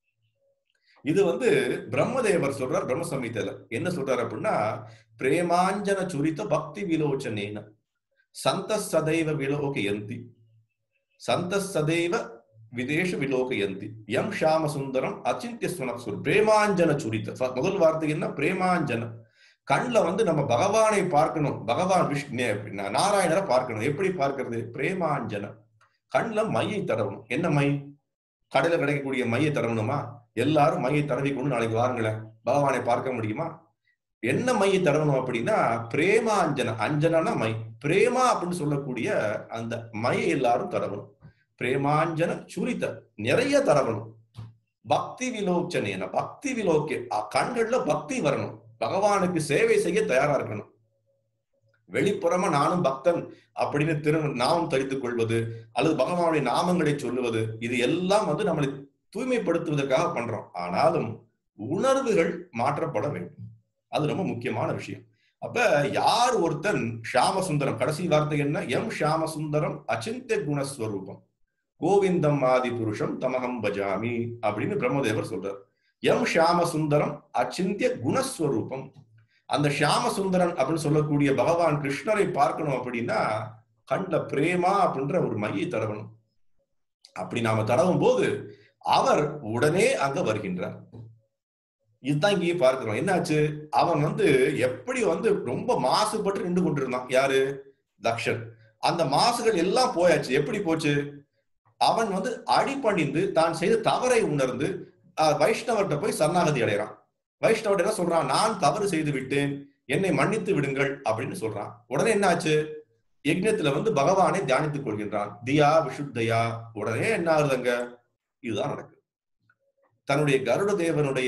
இது வந்து பிரம்மதேவர் சொல்றார் பிரம்ம சமீதையில என்ன சொல்றாரு அப்படின்னா பிரேமாஞ்சன சுரித்த பக்தி விலோச்சனேன சந்த சதைவ விலோகயந்தி சந்த சதைவ விதேஷ விலோகயந்தி எம் ஷாம சுந்தரம் அச்சிந்திய சுனக்சுர் பிரேமாஞ்சன சுரித்த முதல் வார்த்தை என்ன பிரேமாஞ்சன கண்ணுல வந்து நம்ம பகவானை பார்க்கணும் பகவான் விஷ்ணு நாராயணரை பார்க்கணும் எப்படி பார்க்கறது பிரேமாஞ்சன கண்ணுல மையை தடவணும் என்ன மை கடையில கிடைக்கக்கூடிய மையை தடவணுமா எல்லாரும் மையை தடவி கொண்டு நாளைக்கு வாருங்களேன் பகவானை பார்க்க முடியுமா என்ன மையை தடவணும் அப்படின்னா பிரேமா அஞ்சன அஞ்சனா மை பிரேமா அப்படின்னு சொல்லக்கூடிய அந்த மையை எல்லாரும் தடவணும் பிரேமாஞ்சன சுரித்த நிறைய தடவணும் பக்தி விலோச்சனேன பக்தி விலோக்கே கண்கள்ல பக்தி வரணும் பகவானுக்கு சேவை செய்ய தயாரா இருக்கணும் வெளிப்புறமா நானும் பக்தன் அப்படின்னு திரு நாமம் தரித்துக் கொள்வது அல்லது பகவானுடைய நாமங்களை சொல்லுவது இது எல்லாம் வந்து நம்மளை தூய்மைப்படுத்துவதற்காக பண்றோம் ஆனாலும் உணர்வுகள் மாற்றப்பட வேண்டும் அது ரொம்ப முக்கியமான விஷயம் அப்ப யார் ஒருத்தன் ஷாமசுந்தரம் கடைசி வார்த்தை என்ன எம் ஷாமசுந்தரம் அச்சிந்திய குணஸ்வரூபம் கோவிந்தம் ஆதி புருஷம் தமகம் பஜாமி அப்படின்னு பிரம்மதேவர் சொல்றார் எம் ஷாமசுந்தரம் அச்சிந்திய குணஸ்வரூபம் அந்த ஷியாம சுந்தரன் அப்படின்னு சொல்லக்கூடிய பகவான் கிருஷ்ணரை பார்க்கணும் அப்படின்னா கண்ட பிரேமா அப்படின்ற ஒரு மையை தடவணும் அப்படி நாம தடவும் போது அவர் உடனே அங்க வருகின்றார் இதுதான் இங்கேயே பார்க்கிறோம் என்னாச்சு அவன் வந்து எப்படி வந்து ரொம்ப மாசுபட்டு நின்று கொண்டிருந்தான் யாரு தக்ஷன் அந்த மாசுகள் எல்லாம் போயாச்சு எப்படி போச்சு அவன் வந்து அடிபணிந்து தான் செய்த தவறை உணர்ந்து வைஷ்ணவர்கிட்ட போய் சரணாகதி அடைகிறான் வைஷ்ணவர் என்ன சொல்றான் நான் தவறு செய்து விட்டேன் என்னை மன்னித்து விடுங்கள் அப்படின்னு சொல்றான் உடனே என்ன ஆச்சு யஜ்னத்துல வந்து பகவானை தியானித்துக் கொள்கின்றான் தியா விஷுத்தையா உடனே என்ன ஆகுதுங்க இதுதான் நடக்குது தன்னுடைய கருட தேவனுடைய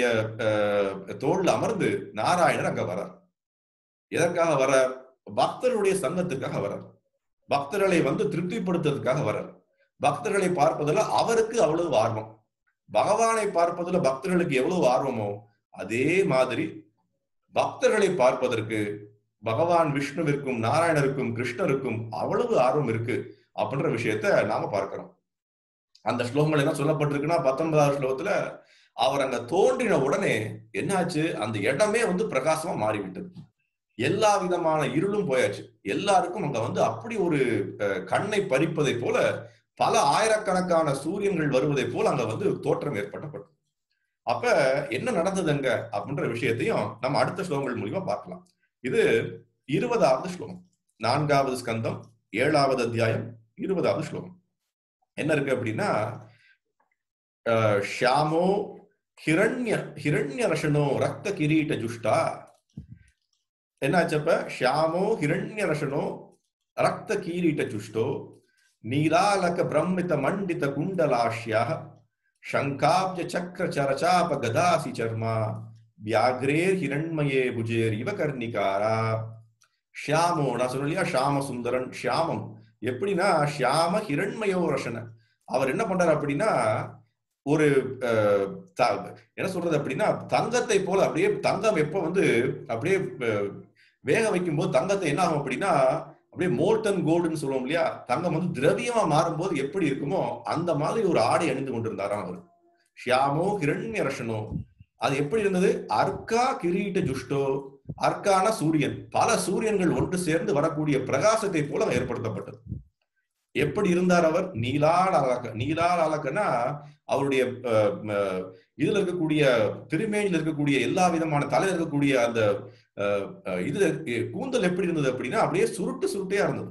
தோல்ல அமர்ந்து நாராயணர் அங்க வரார் எதற்காக வர பக்தர்களுடைய சங்கத்துக்காக வரார் பக்தர்களை வந்து திருப்திப்படுத்துறதுக்காக வரார் பக்தர்களை பார்ப்பதில் அவருக்கு அவ்வளவு ஆர்வம் பகவானை பார்ப்பதுல பக்தர்களுக்கு எவ்வளவு ஆர்வமோ அதே மாதிரி பக்தர்களை பார்ப்பதற்கு பகவான் விஷ்ணுவிற்கும் நாராயணருக்கும் கிருஷ்ணருக்கும் அவ்வளவு ஆர்வம் இருக்கு அப்படின்ற விஷயத்த நாம பார்க்கிறோம் அந்த ஸ்லோகங்கள் என்ன சொல்லப்பட்டிருக்குன்னா பத்தொன்பதாவது ஸ்லோகத்துல அவர் அங்க தோன்றின உடனே என்னாச்சு அந்த இடமே வந்து பிரகாசமா மாறிவிட்டது எல்லா விதமான இருளும் போயாச்சு எல்லாருக்கும் அங்க வந்து அப்படி ஒரு கண்ணை பறிப்பதை போல பல ஆயிரக்கணக்கான சூரியன்கள் வருவதை போல அங்க வந்து தோற்றம் ஏற்பட்டப்பட்டது அப்ப என்ன நடந்தது அங்க அப்படின்ற விஷயத்தையும் நம்ம அடுத்த ஸ்லோகங்கள் மூலியமா பார்க்கலாம் இது இருபதாவது ஸ்லோகம் நான்காவது ஸ்கந்தம் ஏழாவது அத்தியாயம் இருபதாவது ஸ்லோகம் என்ன இருக்கு அப்படின்னா ஷாமோ ஹிரண்ய ஹிரண்ய ரஷனோ ரத்த கிரீட்ட ஜுஷ்டா என்னாச்சப்ப ஷாமோ ஹிரண்ய ரஷனோ ரத்த கீரீட்ட ஜுஷ்டோ நீலாலக பிரம்மித மண்டித குண்டலாஷ்யாக शङ्काब्ज चक्र चरचाप गदासि चर्मा व्याघ्रेर् हिरण्मये भुजेर् इव कर्णिकारा ஷியாமோ நான் சொன்னேன் இல்லையா ஷாம சுந்தரன் ஷியாமம் எப்படின்னா ஷியாம ஹிரண்மயோ ரஷன அவர் என்ன பண்றாரு அப்படின்னா ஒரு அஹ், த- என்ன சொல்றது அப்படின்னா தங்கத்தை போல அப்படியே தங்கம் எப்ப வந்து அப்படியே அஹ், வேக வைக்கும் போது தங்கத்தை என்ன ஆகும் அப்படின்னா அப்படியே மோல்டன் கோல்டுன்னு சொல்லுவோம் இல்லையா தங்கம் வந்து திரவியமா மாறும்போது எப்படி இருக்குமோ அந்த மாதிரி ஒரு ஆடை அணிந்து கொண்டிருந்தாராம் அவர் ஷியாமோ ஹிரண்ய ரஷனோ அது எப்படி இருந்தது அர்க்கா கிரீட்ட ஜுஷ்டோ அர்க்கான சூரியன் பல சூரியன்கள் ஒன்று சேர்ந்து வரக்கூடிய பிரகாசத்தை போல அவர் ஏற்படுத்தப்பட்டது எப்படி இருந்தார் அவர் நீலால் அலக்க நீலால் அலக்கன்னா அவருடைய அஹ், ம- இதுல இருக்கக்கூடிய திருமேனியில் இருக்கக்கூடிய எல்லா விதமான தலையில் இருக்கக்கூடிய அந்த அஹ், அஹ், இதுல இருக்கு- கூந்தல் எப்படி இருந்தது அப்படின்னா அப்படியே சுருட்டு சுருட்டையா இருந்தது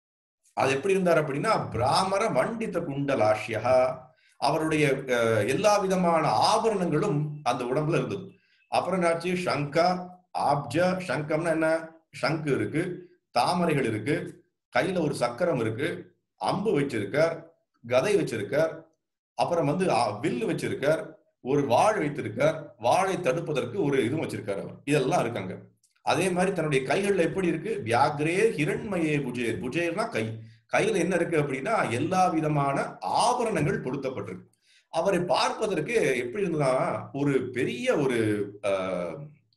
அது எப்படி இருந்தார் அப்படின்னா பிராமர மண்டித குண்டலாஷ்யா அவருடைய அஹ், எல்லா விதமான ஆபரணங்களும் அந்த உடம்புல இருந்தது அப்புறம் என்னாச்சு சங்கா ஆப்ஜ சங்கம்னா என்ன சங்கு இருக்கு தாமரைகள் இருக்கு கையில ஒரு சக்கரம் இருக்கு அம்பு வச்சிருக்கார் கதை வச்சிருக்கார் அப்புறம் வந்து அ, வில்லு வச்சிருக்கார் ஒரு வாள் வைத்திருக்கார் வாளை தடுப்பதற்கு ஒரு இதுவும் வச்சிருக்கார் அவர் இதெல்லாம் இருக்காங்க அதே மாதிரி தன்னுடைய கைகள்ல எப்படி இருக்கு வியாக்ரே ஹிரண்மயே புஜேர் புஜேர்னா கை கையில என்ன இருக்கு அப்படின்னா எல்லா விதமான ஆபரணங்கள் பொருத்தப்பட்டிருக்கு அவரை பார்ப்பதற்கு எப்படி இருந்ததுன்னா ஒரு பெரிய ஒரு ஆஹ்,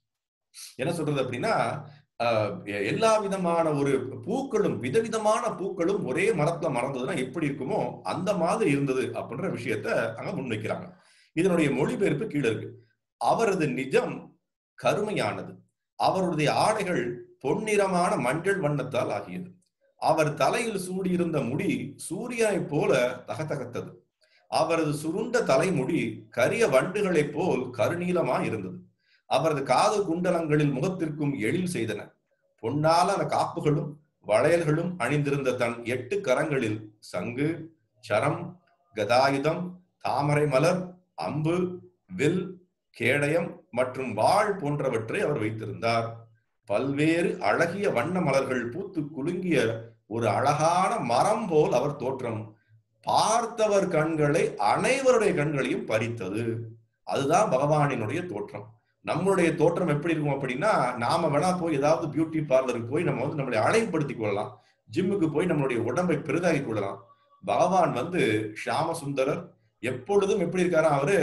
என்ன சொல்றது அப்படின்னா ஆஹ், எ- எல்லா விதமான ஒரு பூக்களும் விதவிதமான பூக்களும் ஒரே மரத்துல மறந்ததுன்னா எப்படி இருக்குமோ அந்த மாதிரி இருந்தது அப்படின்ற விஷயத்த அங்க முன்வைக்கிறாங்க இதனுடைய மொழிபெயர்ப்பு கீழே இருக்கு அவரது நிஜம் கருமையானது அவருடைய ஆடைகள் பொன்னிறமான மஞ்சள் வண்ணத்தால் ஆகியது அவர் தலையில் சூடியிருந்த முடி சூரியனைப் போல தகதகத்தது அவரது சுருண்ட தலைமுடி கரிய வண்டுகளைப் போல் கருநீலமாய் இருந்தது அவரது காது குண்டலங்களில் முகத்திற்கும் எழில் செய்தன பொன்னாலான காப்புகளும் வளையல்களும் அணிந்திருந்த தன் எட்டு கரங்களில் சங்கு சரம் கதாயுதம் தாமரை மலர் அம்பு வில் கேடயம் மற்றும் வாள் போன்றவற்றை அவர் வைத்திருந்தார் பல்வேறு அழகிய வண்ண மலர்கள் பூத்து குலுங்கிய ஒரு அழகான மரம் போல் அவர் தோற்றம் பார்த்தவர் கண்களை அனைவருடைய கண்களையும் பறித்தது அதுதான் பகவானினுடைய தோற்றம் நம்மளுடைய தோற்றம் எப்படி இருக்கும் அப்படின்னா நாம வேணா போய் ஏதாவது பியூட்டி பார்லருக்கு போய் நம்ம வந்து நம்மளை அழகுபடுத்திக் கொள்ளலாம் ஜிம்முக்கு போய் நம்மளுடைய உடம்பை பெரிதாகி கொள்ளலாம் பகவான் வந்து ஷியாம சுந்தரர் எப்பொழுதும் எப்படி இருக்காரா அவரு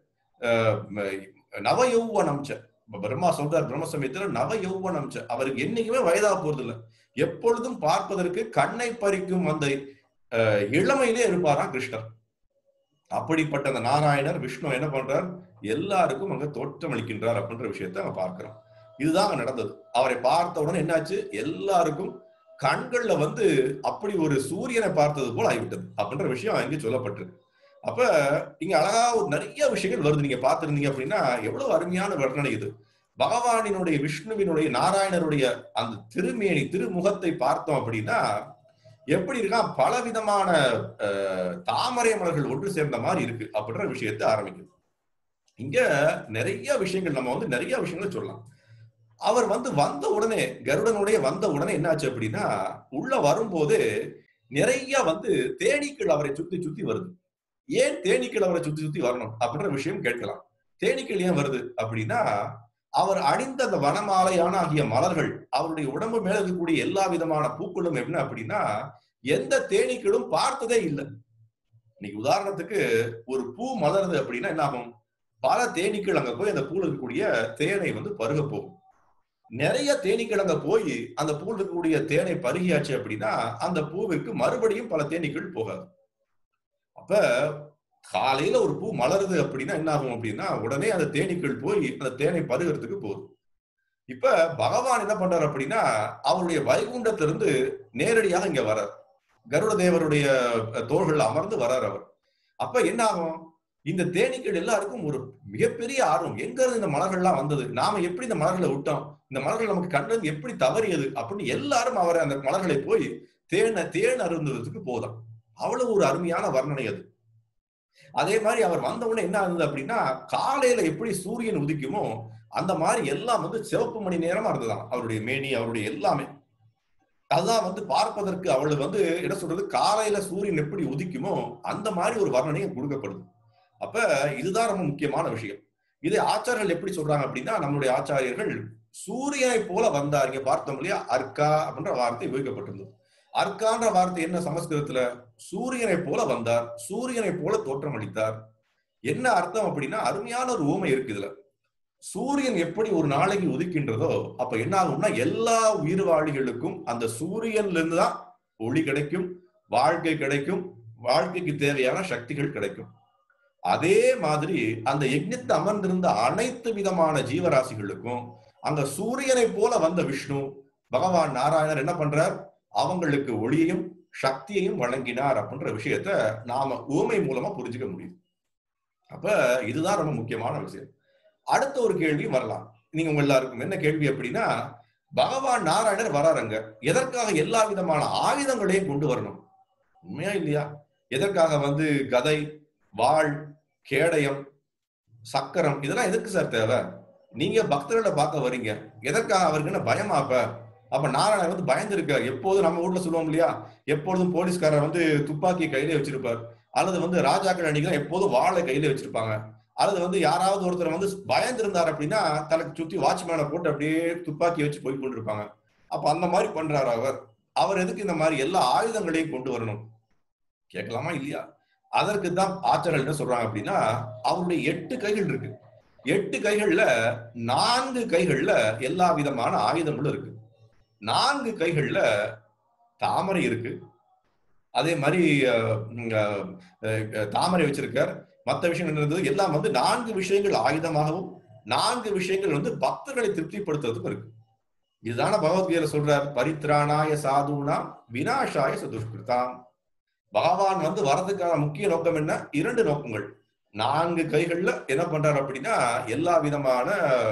அஹ், ம- நவ யௌவனம் ச இப்ப பிரம்மா சொல்றார் பிரம்ம சமயத்துல நவ யௌவனம் ச அவருக்கு என்னைக்குமே வயதாக போறது இல்ல எப்பொழுதும் பார்ப்பதற்கு கண்ணை பறிக்கும் அந்த அஹ், இளமையிலே இருப்பாராம் கிருஷ்ணர் அப்படிப்பட்ட அந்த நாராயணர் விஷ்ணு என்ன பண்றார் எல்லாருக்கும் அங்க தோற்றம் அளிக்கின்றார் அப்படின்ற விஷயத்தை அங்க பார்க்கிறோம் இதுதான் அங்க நடந்தது அவரை பார்த்த உடனே என்னாச்சு எல்லாருக்கும் கண்கள்ல வந்து அப்படி ஒரு சூரியனை பார்த்தது போல ஆகிவிட்டது அப்படின்ற விஷயம் இங்க சொல்லப்பட்டிருக்கு அப்ப இங்க அழகா ஒரு நிறைய விஷயங்கள் வருது நீங்க பார்த்திருந்தீங்க அப்படின்னா எவ்வளவு அருமையான வர்ணனை இது பகவானினுடைய விஷ்ணுவினுடைய நாராயணருடைய அந்த திருமேனி திருமுகத்தை பார்த்தோம் அப்படின்னா எப்படி இருக்கா பல விதமான அஹ், தாமரை மலர்கள் ஒன்று சேர்ந்த மாதிரி இருக்கு அப்படின்ற விஷயத்தை ஆரம்பிக்குது இங்க நிறைய விஷயங்கள் நம்ம வந்து நிறைய விஷயங்களை சொல்லலாம் அவர் வந்து வந்த உடனே கருடனுடைய வந்த உடனே என்னாச்சு அப்படின்னா உள்ள வரும்போது நிறைய வந்து தேனீக்கள் அவரை சுத்தி சுத்தி வருது ஏன் தேனீக்கள் அவரை சுத்தி சுத்தி வரணும் அப்படின்ற விஷயம் கேட்கலாம் தேனீக்கள் ஏன் வருது அப்படின்னா அவர் அணிந்த அந்த வனமாலையான ஆகிய மலர்கள் அவருடைய உடம்பு மேல இருக்கக்கூடிய எல்லா விதமான பூக்களும் என்ன அப்படின்னா எந்த தேனீக்களும் பார்த்ததே இல்லை இன்னைக்கு உதாரணத்துக்கு ஒரு பூ மலருது அப்படின்னா என்ன ஆகும் பல தேனீக்கள் அங்க போய் அந்த பூல இருக்கக்கூடிய தேனை வந்து பருக போகும் நிறைய தேனீக்கள் அங்க போய் அந்த பூவில் இருக்கக்கூடிய தேனை பருகியாச்சு அப்படின்னா அந்த பூவிற்கு மறுபடியும் பல தேனீக்கள் போகாது அப்ப காலையில ஒரு பூ மலருது அப்படின்னா என்ன ஆகும் அப்படின்னா உடனே அந்த தேனீக்கள் போய் அந்த தேனை பருகிறதுக்கு போகுது இப்ப பகவான் என்ன பண்றாரு அப்படின்னா அவருடைய வைகுண்டத்திலிருந்து நேரடியாக இங்க வரார் கருட தேவருடைய தோள்கள் அமர்ந்து வரார் அவர் அப்ப என்ன ஆகும் இந்த தேனீக்கள் எல்லாருக்கும் ஒரு மிகப்பெரிய ஆர்வம் எங்க இருந்து இந்த மலர்கள்லாம் வந்தது நாம எப்படி இந்த மலர்களை விட்டோம் இந்த மலர்கள் நமக்கு கண்டது எப்படி தவறியது அப்படின்னு எல்லாரும் அவரை அந்த மலர்களை போய் தேன தேன் அருந்ததுக்கு போதாம் அவ்வளவு ஒரு அருமையான வர்ணனை அது அதே மாதிரி அவர் வந்த உடனே என்ன ஆகுது அப்படின்னா காலையில எப்படி சூரியன் உதிக்குமோ அந்த மாதிரி எல்லாம் வந்து சிவப்பு மணி நேரமா இருந்ததாம் அவருடைய மேனி அவருடைய எல்லாமே அதுதான் வந்து பார்ப்பதற்கு அவளுக்கு வந்து என்ன சொல்றது காலையில சூரியன் எப்படி உதிக்குமோ அந்த மாதிரி ஒரு வர்ணனையும் கொடுக்கப்படுது அப்ப இதுதான் ரொம்ப முக்கியமான விஷயம் இதை ஆச்சாரியர்கள் எப்படி சொல்றாங்க அப்படின்னா நம்மளுடைய ஆச்சாரியர்கள் சூரியனை போல வந்தார் இங்க பார்த்தோம் இல்லையா அர்க்கா அப்படின்ற வார்த்தை உபயோகிக்கப்பட்டிருந்தது அர்க்கான்ற வார்த்தை என்ன சமஸ்கிருதத்துல சூரியனை போல வந்தார் சூரியனை போல தோற்றம் அளித்தார் என்ன அர்த்தம் அப்படின்னா அருமையான ஒரு ஊமை இருக்கு இதுல சூரியன் எப்படி ஒரு நாளைக்கு உதிக்கின்றதோ அப்ப என்ன ஆகும்னா எல்லா உயிர்வாழிகளுக்கும் அந்த சூரியன்ல இருந்து தான் ஒளி கிடைக்கும் வாழ்க்கை கிடைக்கும் வாழ்க்கைக்கு தேவையான சக்திகள் கிடைக்கும் அதே மாதிரி அந்த யஜ்ஞத்தை அமர்ந்திருந்த அனைத்து விதமான ஜீவராசிகளுக்கும் அங்க சூரியனை போல வந்த விஷ்ணு பகவான் நாராயணர் என்ன பண்றார் அவங்களுக்கு ஒளியையும் சக்தியையும் வழங்கினார் அப்படின்ற விஷயத்த நாம ஊமை மூலமா புரிஞ்சுக்க முடியுது அப்ப இதுதான் ரொம்ப முக்கியமான விஷயம் அடுத்த ஒரு கேள்வி வரலாம் நீங்க உங்க எல்லாருக்கும் என்ன கேள்வி அப்படின்னா பகவான் நாராயணர் வராருங்க எதற்காக எல்லா விதமான ஆயுதங்களையும் கொண்டு வரணும் உண்மையா இல்லையா எதற்காக வந்து கதை வாள் கேடயம் சக்கரம் இதெல்லாம் எதுக்கு சார் தேவை நீங்க பக்தர்களை பார்க்க வரீங்க எதற்காக அவருக்கு என்ன பயமா அப்ப அப்ப நாராயணர் வந்து பயந்துருக்கார் எப்போதும் நம்ம ஊர்ல சொல்லுவோம் இல்லையா எப்பொழுதும் போலீஸ்காரர் வந்து துப்பாக்கி கையில வச்சிருப்பார் அல்லது வந்து ராஜாக்கள் அணிகள் எப்போதும் வாழை கையில வச்சிருப்பாங்க அல்லது வந்து யாராவது ஒருத்தர் வந்து பயந்திருந்தார் அப்படின்னா தனக்கு சுத்தி வாட்ச்மேனை போட்டு அப்படியே துப்பாக்கி வச்சு போய் கொண்டிருப்பாங்க அப்ப அந்த மாதிரி பண்றாரு அவர் அவர் எதுக்கு இந்த மாதிரி எல்லா ஆயுதங்களையும் கொண்டு வரணும் கேட்கலாமா இல்லையா அதற்கு தான் ஆச்சாரர்கள் என்ன சொல்றாங்க அப்படின்னா அவருடைய எட்டு கைகள் இருக்கு எட்டு கைகள்ல நான்கு கைகள்ல எல்லா விதமான ஆயுதங்களும் இருக்கு நான்கு கைகள்ல தாமரை இருக்கு அதே மாதிரி தாமரை வச்சிருக்கார் மற்ற விஷயம் என்னது எல்லாம் வந்து நான்கு விஷயங்கள் ஆயுதமாகவும் நான்கு விஷயங்கள் வந்து பக்தர்களை திருப்திப்படுத்துறதுக்கும் இருக்கு இதுதான பகவத்கீதை சொல்றார் பரித்ராணாய சாதுனா வினாஷாய சதுஷ்கிருதாம் பகவான் வந்து வரதுக்கான முக்கிய நோக்கம் என்ன இரண்டு நோக்கங்கள் நான்கு கைகள்ல என்ன பண்றாரு அப்படின்னா எல்லா விதமான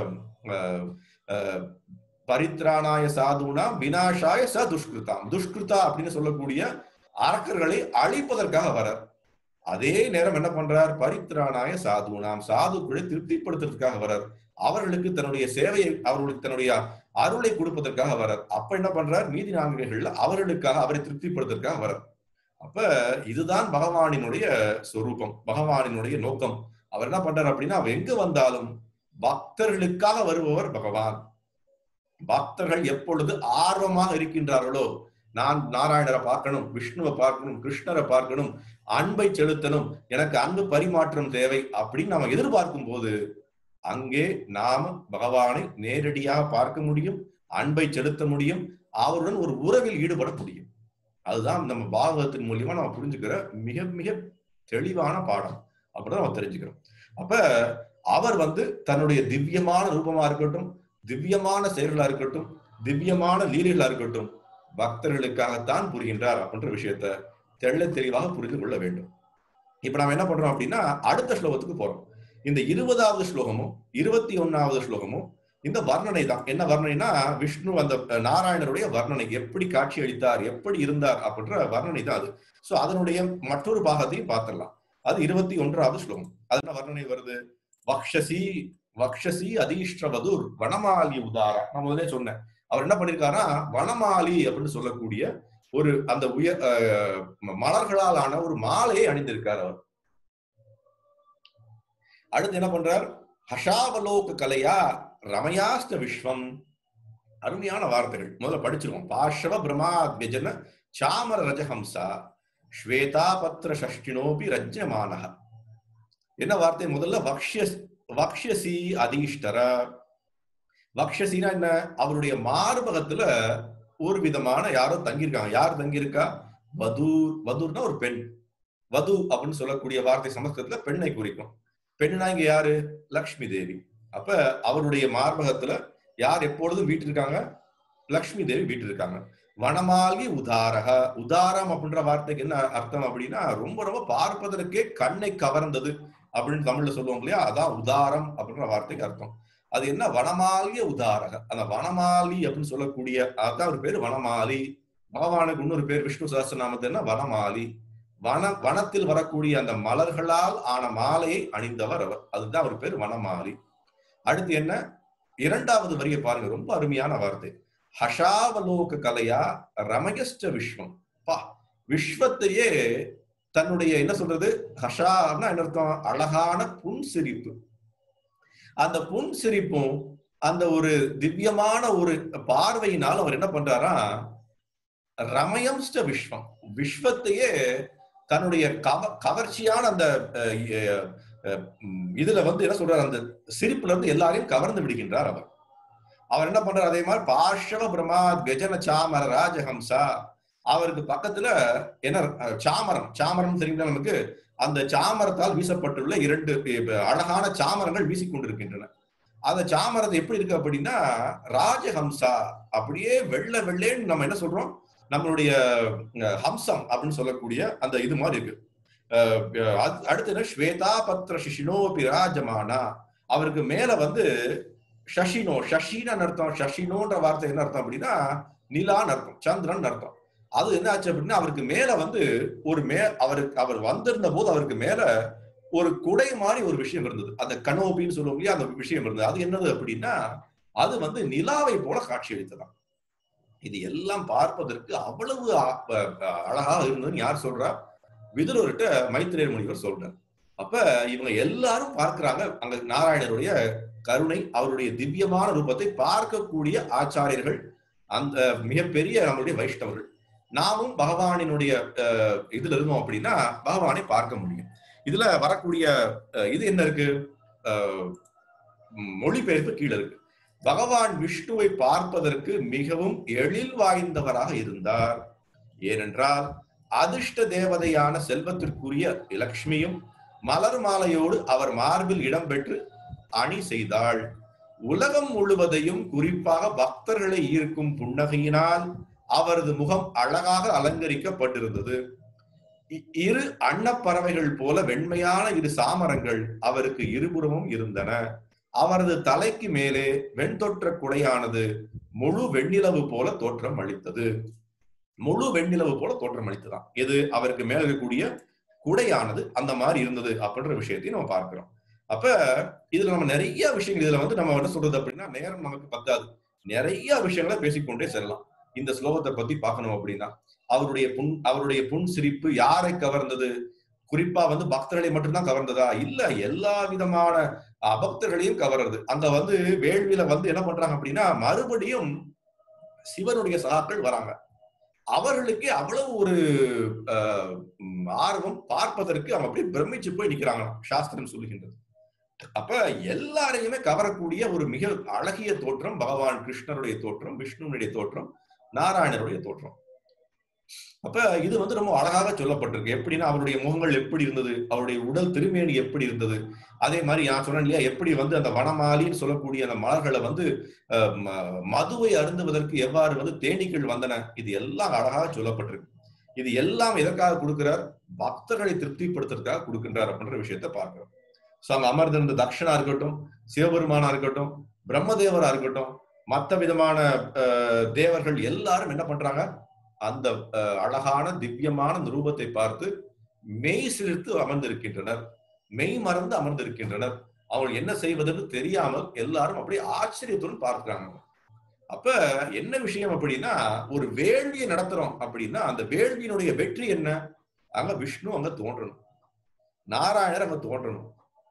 பரித்ராணாய சாதுனா வினாஷாய ச துஷ்கிருதாம் துஷ்கிருதா அப்படின்னு சொல்லக்கூடிய அரக்கர்களை அழிப்பதற்காக வரார் அதே நேரம் என்ன பண்றார் பரித்ராணாய சாதுனாம் சாதுக்களை திருப்திப்படுத்துறதுக்காக வரார் அவர்களுக்கு தன்னுடைய சேவையை அவர்களுக்கு தன்னுடைய அருளை கொடுப்பதற்காக வரார் அப்ப என்ன பண்றார் நீதி நான்குகள்ல அவர்களுக்காக அவரை திருப்திப்படுத்துறதுக்காக வரார் அப்ப இதுதான் பகவானினுடைய சொரூபம் பகவானினுடைய நோக்கம் அவர் என்ன பண்றார் அப்படின்னா அவர் எங்க வந்தாலும் பக்தர்களுக்காக வருபவர் பகவான் பக்தர்கள் எப்பொழுது ஆர்வமாக இருக்கின்றார்களோ நான் நாராயணரை பார்க்கணும் விஷ்ணுவை பார்க்கணும் கிருஷ்ணரை பார்க்கணும் அன்பை செலுத்தணும் எனக்கு அன்பு பரிமாற்றம் தேவை அப்படின்னு நம்ம எதிர்பார்க்கும் போது அங்கே நாம பகவானை நேரடியாக பார்க்க முடியும் அன்பை செலுத்த முடியும் அவருடன் ஒரு உறவில் ஈடுபட முடியும் அதுதான் நம்ம பாகவத்தின் மூலியமா நம்ம புரிஞ்சுக்கிற மிக மிக தெளிவான பாடம் அப்படின்னு நம்ம தெரிஞ்சுக்கிறோம் அப்ப அவர் வந்து தன்னுடைய திவ்யமான ரூபமா இருக்கட்டும் திவ்யமான செயல்களா இருக்கட்டும் திவ்யமான லீலைகளா இருக்கட்டும் பக்தர்களுக்காகத்தான் புரிகின்றார் அப்படின்ற விஷயத்த தெள்ள தெளிவாக புரிந்து கொள்ள வேண்டும் இப்ப நம்ம என்ன பண்றோம் அப்படின்னா அடுத்த ஸ்லோகத்துக்கு போறோம் இந்த இருபதாவது ஸ்லோகமும் இருபத்தி ஒன்னாவது ஸ்லோகமும் இந்த வர்ணனை தான் என்ன வர்ணனைனா விஷ்ணு அந்த நாராயணருடைய வர்ணனை எப்படி காட்சி அளித்தார் எப்படி இருந்தார் அப்படின்ற வர்ணனை தான் அது சோ அதனுடைய மற்றொரு பாகத்தையும் பார்த்துடலாம் அது இருபத்தி ஒன்றாவது ஸ்லோகம் அது என்ன வர்ணனை வருது வக்ஷசி வக்ஷசி அதீஷ்டவதூர் வனமாலி உதாரா நான் முதலே சொன்னேன் அவர் என்ன பண்ணிருக்காருன்னா வனமாலி அப்படின்னு சொல்லக்கூடிய ஒரு அந்த உயர் மலர்களால் ஆன ஒரு மாலையை அணிந்திருக்கார் அவர் அடுத்து என்ன பண்றார் ஹஷாவலோக கலையா ரமயாஸ்த விஸ்வம் அருமையான வார்த்தைகள் முதல்ல படிச்சிருவோம் பார்ஷவ பிரமாத்யஜன சாமர ரஜஹம்சா ஸ்வேதா பத்திர ஷஷ்டினோபி ரஜ்யமானக என்ன வார்த்தை முதல்ல வக்ஷ வக்ஷசி அதீஷ்டர வக்ஷசினா என்ன அவருடைய மார்பகத்துல ஒரு விதமான யாரோ தங்கியிருக்காங்க யார் தங்கியிருக்கா வதூர் வதூர்னா ஒரு பெண் வது அப்படின்னு சொல்லக்கூடிய வார்த்தை சமஸ்கிருதத்துல பெண்ணை குறிக்கும் பெண்ணுனா இங்க யாரு லக்ஷ்மி தேவி அப்ப அவருடைய மார்பகத்துல யார் எப்பொழுதும் வீட்டிருக்காங்க லக்ஷ்மி தேவி வீட்டிருக்காங்க வனமாகி உதாரக உதாரம் அப்படின்ற வார்த்தைக்கு என்ன அர்த்தம் அப்படின்னா ரொம்ப ரொம்ப பார்ப்பதற்கே கண்ணை கவர்ந்தது அப்படின்னு தமிழ்ல சொல்லுவோம் இல்லையா அதான் உதாரம் அப்படின்ற வார்த்தைக்கு அர்த்தம் அது என்ன வனமாலிய உதாரக அந்த வனமாலி அப்படின்னு சொல்லக்கூடிய அதான் ஒரு பேர் வனமாலி பகவானுக்கு இன்னொரு பேர் விஷ்ணு சஹஸ்ரநாமத்து என்ன வனமாலி வன வனத்தில் வரக்கூடிய அந்த மலர்களால் ஆன மாலையை அணிந்தவர் அவர் அதுதான் அவர் பேர் வனமாலி அடுத்து என்ன இரண்டாவது வரியை பாருங்க ரொம்ப அருமையான வார்த்தை ஹஷாவலோக கலையா ரமயஸ்ட விஸ்வம் பா விஸ்வத்தையே தன்னுடைய என்ன சொல்றது ஹஷான்னா என்ன அர்த்தம் அழகான புன் சிரிப்பு அந்த புன் சிரிப்பும் அந்த ஒரு திவ்யமான ஒரு பார்வையினால் அவர் என்ன பண்றாரா ரமயம்ஸ்ட விஸ்வம் விஸ்வத்தையே தன்னுடைய கவ கவர்ச்சியான அந்த அஹ், அஹ், அஹ், உம், இதுல வந்து என்ன சொல்றாரு அந்த சிரிப்புல இருந்து எல்லாரையும் கவர்ந்து விடுகின்றார் அவர் அவர் என்ன பண்றாரு அதே மாதிரி பாஷவ பிரமாத் கஜன சாமர ராஜஹம்சா அவருக்கு பக்கத்துல என்ன அஹ், சாமரம் சாமரம் தெரியுங்களா நமக்கு அந்த சாமரத்தால் வீசப்பட்டுள்ள இரண்டு அஹ், அழகான சாமரங்கள் வீசிக்கொண்டிருக்கின்றன அந்த சாமரத்தை எப்படி இருக்கு அப்படின்னா ராஜஹம்சா அப்படியே வெள்ளை வெள்ளேன்னு நம்ம என்ன சொல்றோம் நம்மளுடைய அஹ், ஹம்சம் அப்படின்னு சொல்லக்கூடிய அந்த இது மாதிரி இருக்கு அஹ், அஹ், அடுத்து என்ன ஸ்வேதா பத்ர சிஷினோ பிராஜமானா அவருக்கு மேல வந்து ஷஷினோ ஷஷின்னு அர்த்தம் ஷஷினோன்ற வார்த்தை என்ன அர்த்தம் அப்படின்னா நிலான்னு அர்த்தம் சந்திரன் அர்த்தம் அது என்ன ஆச்சு அப்படின்னா அவருக்கு மேல வந்து ஒரு மே அவருக்கு அவர் வந்திருந்த போது அவருக்கு மேல ஒரு குடை மாதிரி ஒரு விஷயம் இருந்தது அந்த கனோபின்னு சொல்லுவோம் இல்லையா அந்த விஷயம் இருந்தது அது என்னது அப்படின்னா அது வந்து நிலாவை போல காட்சி அளித்ததாம் இது எல்லாம் பார்ப்பதற்கு அவ்வளவு அ- அ- அ- அழகா இருந்ததுன்னு யார் சொல்றா விதுரர்கிட்ட மைத்திரேயர் முனிவர் சொல்றார் அப்ப இவங்க எல்லாரும் பார்க்கறாங்க அங்க நாராயணருடைய கருணை அவருடைய திவ்யமான ரூபத்தை பார்க்கக்கூடிய ஆச்சாரியர்கள் அந்த மிகப்பெரிய நம்மளுடைய வைஷ்ணவர்கள் நாமும் பகவானினுடைய அஹ், இதுல இருந்தோம் அப்படின்னா பகவானை பார்க்க முடியும் இதுல வரக்கூடிய அஹ், இது என்ன இருக்கு அஹ், ம், மொழிபெயர்ப்பு கீழே இருக்கு பகவான் விஷ்ணுவை பார்ப்பதற்கு மிகவும் எழில் வாய்ந்தவராக இருந்தார் ஏனென்றால் அதிர்ஷ்ட தேவதையான செல்வத்திற்குரிய லக்ஷ்மியும் மலர் மாலையோடு அவர் மார்பில் இடம்பெற்று அணி செய்தாள் உலகம் முழுவதையும் குறிப்பாக பக்தர்களை ஈர்க்கும் புன்னகையினால் அவரது முகம் அழகாக அலங்கரிக்கப்பட்டிருந்தது இ- இரு அன்னப்பறவைகள் போல வெண்மையான இரு சாமரங்கள் அவருக்கு இருபுறமும் இருந்தன அவரது தலைக்கு மேலே வெண்தொற்ற குடையானது முழு வெண்ணிலவு போல தோற்றம் அளித்தது முழு வெண்ணிலவு போல தோற்றம் அளித்ததாம் இது அவருக்கு மேல இருக்கக்கூடிய குடையானது அந்த மாதிரி இருந்தது அப்படின்ற விஷயத்தையும் நம்ம பார்க்கிறோம் அப்ப இதுல நம்ம நிறைய விஷயங்கள் இதுல வந்து நம்ம என்ன சொல்றது அப்படின்னா நேரம் நமக்கு பத்தாது நிறைய விஷயங்களை பேசிக்கொண்டே செல்லலாம் இந்த ஸ்லோகத்தை பத்தி பார்க்கணும் அப்படின்னா அவருடைய புன் அவருடைய புன் சிரிப்பு யாரை கவர்ந்தது குறிப்பா வந்து பக்தர்களை மட்டும்தான் கவர்ந்ததா இல்ல எல்லா விதமான அபக்தர்களையும் கவர்றது அங்க வந்து வேள்வியில வந்து என்ன பண்றாங்க அப்படின்னா மறுபடியும் சிவனுடைய சகாக்கள் வராங்க அவர்களுக்கே அவ்வளவு ஒரு ஆஹ், உம், ஆர்வம் பார்ப்பதற்கு அவங்க அப்படியே பிரமிச்சு போய் நிக்கிறாங்களாம் சாஸ்திரம் சொல்லுகின்றது அப்ப எல்லாரையுமே கவரக்கூடிய ஒரு மிக அழகிய தோற்றம் பகவான் கிருஷ்ணருடைய தோற்றம் விஷ்ணுனுடைய தோற்றம் நாராயணருடைய தோற்றம் அப்ப இது வந்து ரொம்ப அழகாக சொல்லப்பட்டிருக்கு எப்படின்னா அவருடைய முகங்கள் எப்படி இருந்தது அவருடைய உடல் திருமேனி எப்படி இருந்தது அதே மாதிரி நான் சொன்னேன் இல்லையா எப்படி வந்து அந்த வனமாலின்னு சொல்லக்கூடிய அந்த மலர்களை வந்து அஹ், ம- மதுவை அருந்துவதற்கு எவ்வாறு வந்து தேனீக்கள் வந்தன இது எல்லாம் அழகாக சொல்லப்பட்டிருக்கு இது எல்லாம் எதற்காக கொடுக்கிறார் பக்தர்களை திருப்திப்படுத்துறதுக்காக கொடுக்கின்றார் அப்படின்ற விஷயத்த பார்க்கிறோம் சோ அங்க அமர்ந்திருந்த தக்ஷனா இருக்கட்டும் சிவபெருமானா இருக்கட்டும் பிரம்மதேவரா இருக்கட்டும் மத்த விதமான அஹ், தேவர்கள் எல்லாரும் என்ன பண்றாங்க அந்த அஹ், அழகான திவ்யமான அந்த ரூபத்தை பார்த்து மெய் சிலிர்த்து அமர்ந்திருக்கின்றனர் மெய் மறந்து அமர்ந்திருக்கின்றனர் அவங்க என்ன செய்வதுன்னு தெரியாமல் எல்லாரும் அப்படியே ஆச்சரியத்துடன் பார்க்கிறாங்க அப்ப என்ன விஷயம் அப்படின்னா ஒரு வேள்வியை நடத்துறோம் அப்படின்னா அந்த வேள்வியினுடைய வெற்றி என்ன அங்க விஷ்ணு அங்க தோன்றணும் நாராயணர் அங்க தோன்றணும்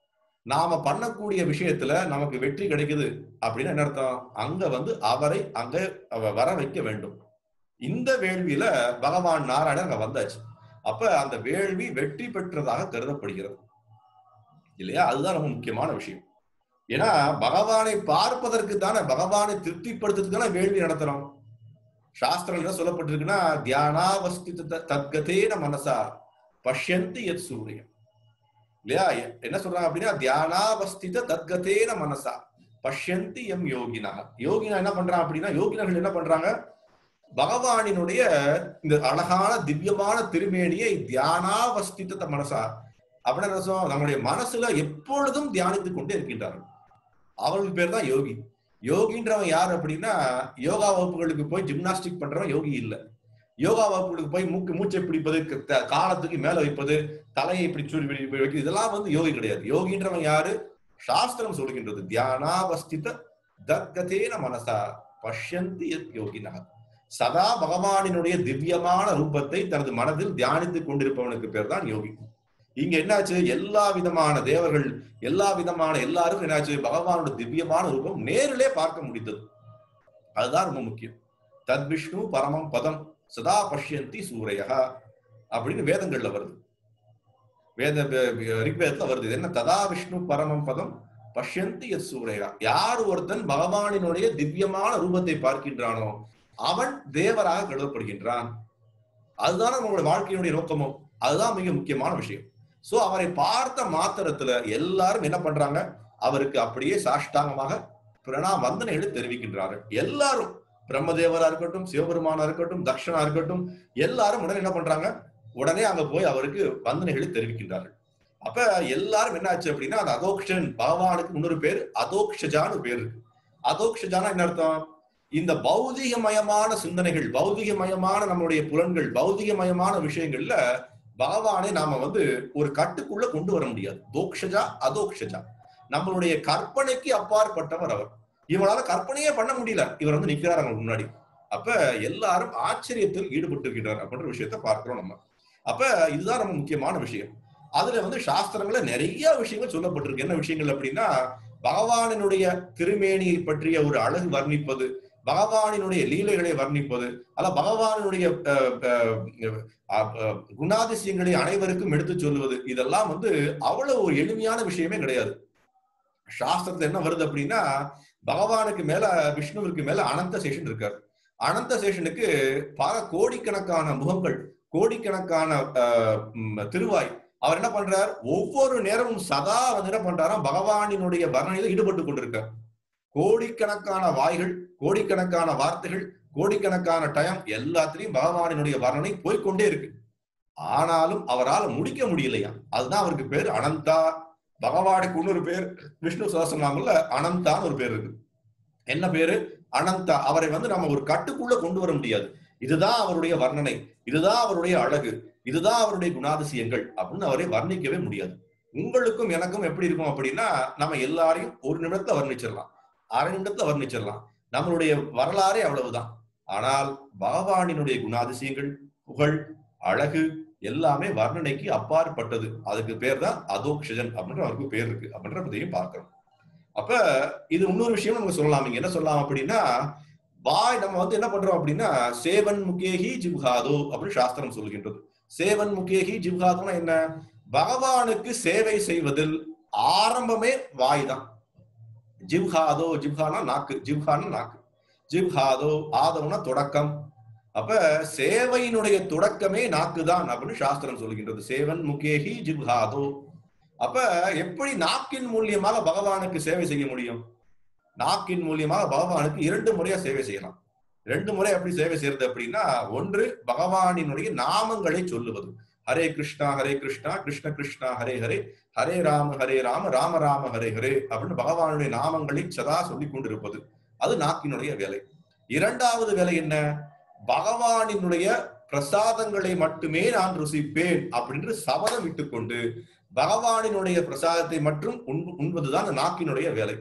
நாம பண்ணக்கூடிய விஷயத்துல நமக்கு வெற்றி கிடைக்குது அப்படின்னு என்ன அர்த்தம் அங்க வந்து அவரை அங்க அவ வர வைக்க வேண்டும் இந்த வேள்வியில பகவான் நாராயணர் அங்க வந்தாச்சு அப்ப அந்த வேள்வி வெற்றி பெற்றதாக கருதப்படுகிறது இல்லையா அதுதான் ரொம்ப முக்கியமான விஷயம் ஏன்னா பகவானை பார்ப்பதற்கு தானே பகவானை திருப்திப்படுத்துறதுக்கு தானே வேள்வி நடத்துறோம் சாஸ்திரம் என்ன சொல்லப்பட்டிருக்குன்னா தியானாவஸ்தித தத்கதேன மனசா பஷ்யந்தி எத் சூரியம் இல்லையா எ- என்ன சொல்றாங்க அப்படின்னா தியானாவஸ்தித தத்கதேன மனசா பஷ்யந்தி எம் யோகினா யோகினா என்ன பண்றான் அப்படின்னா யோகினர்கள் என்ன பண்றாங்க பகவானினுடைய இந்த அழகான திவ்யமான திருமேனியை தியானாவஸ்தித மனசா அப்படின்னு அர்த்தம் நம்முடைய மனசுல எப்பொழுதும் தியானித்துக் கொண்டே இருக்கின்றார்கள் அவர்களுக்கு பேர் தான் யோகி யோகின்றவன் யார் அப்படின்னா யோகா வகுப்புகளுக்கு போய் ஜிம்னாஸ்டிக் பண்றவன் யோகி இல்ல யோகா வகுப்புகளுக்கு போய் மூக்கு மூச்சை பிடிப்பது க- த- காலத்துக்கு மேல வைப்பது தலையை இப்படி சுருவி இப்படி வைக்கிறது இதெல்லாம் வந்து யோகி கிடையாது யோகின்றவன் யாரு சாஸ்திரம் சொல்கின்றது தியானாவஸ்தித தத்கதேன மனசா பஷ்யந்தி யத் யோகினா சதா பகவானினுடைய திவ்யமான ரூபத்தை தனது மனதில் தியானித்துக் கொண்டிருப்பவனுக்கு பேர் தான் யோகி இங்க என்னாச்சு எல்லா விதமான தேவர்கள் எல்லா விதமான எல்லாருக்கும் என்னாச்சு பகவானோட திவ்யமான ரூபம் நேரிலே பார்க்க முடிந்தது அதுதான் ரொம்ப முக்கியம் தத் விஷ்ணு பரமம் பதம் சதா பஷ்யந்தி சூரையா அப்படின்னு வேதங்கள்ல வருது வேத ரிக்வேதத்துல வருது இது என்ன ததா விஷ்ணு பரமம் பதம் பஷ்யந்தி எத் சூரையா யார் ஒருத்தன் பகவானினுடைய திவ்யமான ரூபத்தை பார்க்கின்றானோ அவன் தேவராக கருதப்படுகின்றான் அதுதான் நம்மளுடைய வாழ்க்கையினுடைய நோக்கமோ அதுதான் மிக முக்கியமான விஷயம் சோ அவரை பார்த்த மாத்திரத்துல எல்லாரும் என்ன பண்றாங்க அவருக்கு அப்படியே சாஷ்டாங்கமாக பிரணா வந்தனைகளை தெரிவிக்கின்றார்கள் எல்லாரும் பிரம்மதேவரா இருக்கட்டும் சிவபெருமானா இருக்கட்டும் தக்ஷனா இருக்கட்டும் எல்லாரும் உடனே என்ன பண்றாங்க உடனே அங்க போய் அவருக்கு வந்தனைகளை தெரிவிக்கின்றார்கள் அப்ப எல்லாரும் என்ன ஆச்சு அப்படின்னா அந்த அதோக்ஷன் பகவானுக்கு இன்னொரு பேர் அதோக்ஷஜான்னு பேர் இருக்கு அதோக்ஷஜானா என்ன அர்த்தம் இந்த பௌதிகமயமான சிந்தனைகள் பௌதிகமயமான நம்மளுடைய புலன்கள் பௌதிகமயமான விஷயங்கள்ல பகவானை நாம வந்து ஒரு கட்டுக்குள்ள கொண்டு வர முடியாது தோக்ஷஜா அதோக்ஷஜா நம்மளுடைய கற்பனைக்கு அப்பாற்பட்டவர் அவர் இவனால கற்பனையே பண்ண முடியல இவர் வந்து நிக்கிறார் அவங்க முன்னாடி அப்ப எல்லாரும் ஆச்சரியத்தில் ஈடுபட்டு இருக்கின்றார் அப்படின்ற விஷயத்த பார்க்கிறோம் நம்ம அப்ப இதுதான் நம்ம முக்கியமான விஷயம் அதுல வந்து சாஸ்திரங்கள நிறைய விஷயங்கள் சொல்லப்பட்டிருக்கு என்ன விஷயங்கள் அப்படின்னா பகவானினுடைய திருமேனியை பற்றிய ஒரு அழகு வர்ணிப்பது பகவானினுடைய லீலைகளை வர்ணிப்பது அல்ல பகவானுடைய குணாதிசயங்களை அனைவருக்கும் எடுத்து சொல்லுவது இதெல்லாம் வந்து அவ்வளவு ஒரு எளிமையான விஷயமே கிடையாது சாஸ்திரத்துல என்ன வருது அப்படின்னா பகவானுக்கு மேல விஷ்ணுவிற்கு மேல அனந்த சேஷன் இருக்காரு அனந்த சேஷனுக்கு பல கோடிக்கணக்கான முகங்கள் கோடிக்கணக்கான திருவாய் அவர் என்ன பண்றார் ஒவ்வொரு நேரமும் சதா வந்து என்ன பண்றாராம் பகவானினுடைய வர்ணனையில ஈடுபட்டு கொண்டிருக்கார் கோடிக்கணக்கான வாய்கள் கோடிக்கணக்கான வார்த்தைகள் கோடிக்கணக்கான டயம் எல்லாத்திலையும் பகவானினுடைய வர்ணனை போய்கொண்டே இருக்கு ஆனாலும் அவரால் முடிக்க முடியலையா அதுதான் அவருக்கு பேர் அனந்தா பகவானுக்கு இன்னொரு பேர் விஷ்ணு சகசநாமல்ல அனந்தான்னு ஒரு பேர் இருக்கு என்ன பேரு அனந்தா அவரை வந்து நம்ம ஒரு கட்டுக்குள்ள கொண்டு வர முடியாது இதுதான் அவருடைய வர்ணனை இதுதான் அவருடைய அழகு இதுதான் அவருடைய குணாதிசயங்கள் அப்படின்னு அவரை வர்ணிக்கவே முடியாது உங்களுக்கும் எனக்கும் எப்படி இருக்கும் அப்படின்னா நம்ம எல்லாரையும் ஒரு நிமிடத்துல வர்ணிச்சிடலாம் அரை நிமிடத்துல வர்ணிச்சிடலாம் நம்மளுடைய வரலாறே அவ்வளவுதான் ஆனால் பகவானினுடைய குணாதிசயங்கள் புகழ் அழகு எல்லாமே வர்ணனைக்கு அப்பாற்பட்டது அதுக்கு பேர் தான் அதோக்ஷஜன் அப்படின்ற அவருக்கு பேர் இருக்கு அப்படின்றதையும் பார்க்கிறோம் அப்ப இது இன்னொரு விஷயம் நம்ம சொல்லலாம் இங்க என்ன சொல்லலாம் அப்படின்னா வாய் நம்ம வந்து என்ன பண்றோம் அப்படின்னா சேவன் முகேகி ஜிவ்ஹாதோ அப்படின்னு சாஸ்திரம் சொல்கின்றது சேவன் முகேகி ஜிவ்ஹாதோனா என்ன பகவானுக்கு சேவை செய்வதில் ஆரம்பமே வாய் தான் ஜிவ்ஹாதோ ஜிவ்ஹானா நாக்கு ஜிவ்ஹானா நாக்கு ஜிவ்ஹாதோ ஆதோனா தொடக்கம் அப்ப சேவையினுடைய தொடக்கமே நாக்கு தான் அப்படின்னு சாஸ்திரம் சொல்கின்றது சேவன் முகேகி ஜிவ்ஹாதோ அப்ப எப்படி நாக்கின் மூலியமாக பகவானுக்கு சேவை செய்ய முடியும் நாக்கின் மூலியமாக பகவானுக்கு இரண்டு முறையா சேவை செய்யலாம் ரெண்டு முறை எப்படி சேவை செய்யறது அப்படின்னா ஒன்று பகவானினுடைய நாமங்களை சொல்லுவது ஹரே கிருஷ்ணா ஹரே கிருஷ்ணா கிருஷ்ண கிருஷ்ணா ஹரே ஹரே ஹரே ராம ஹரே ராம ராம ராம ஹரே ஹரே அப்படின்னு பகவானுடைய நாமங்களை சதா சொல்லி கொண்டிருப்பது அது நாக்கினுடைய வேலை இரண்டாவது வேலை என்ன பகவானினுடைய பிரசாதங்களை மட்டுமே நான் ருசிப்பேன் அப்படின்னு சபதம் விட்டுக்கொண்டு பகவானினுடைய பிரசாதத்தை மட்டும் உண்பதுதான் அந்த நாக்கினுடைய வேலை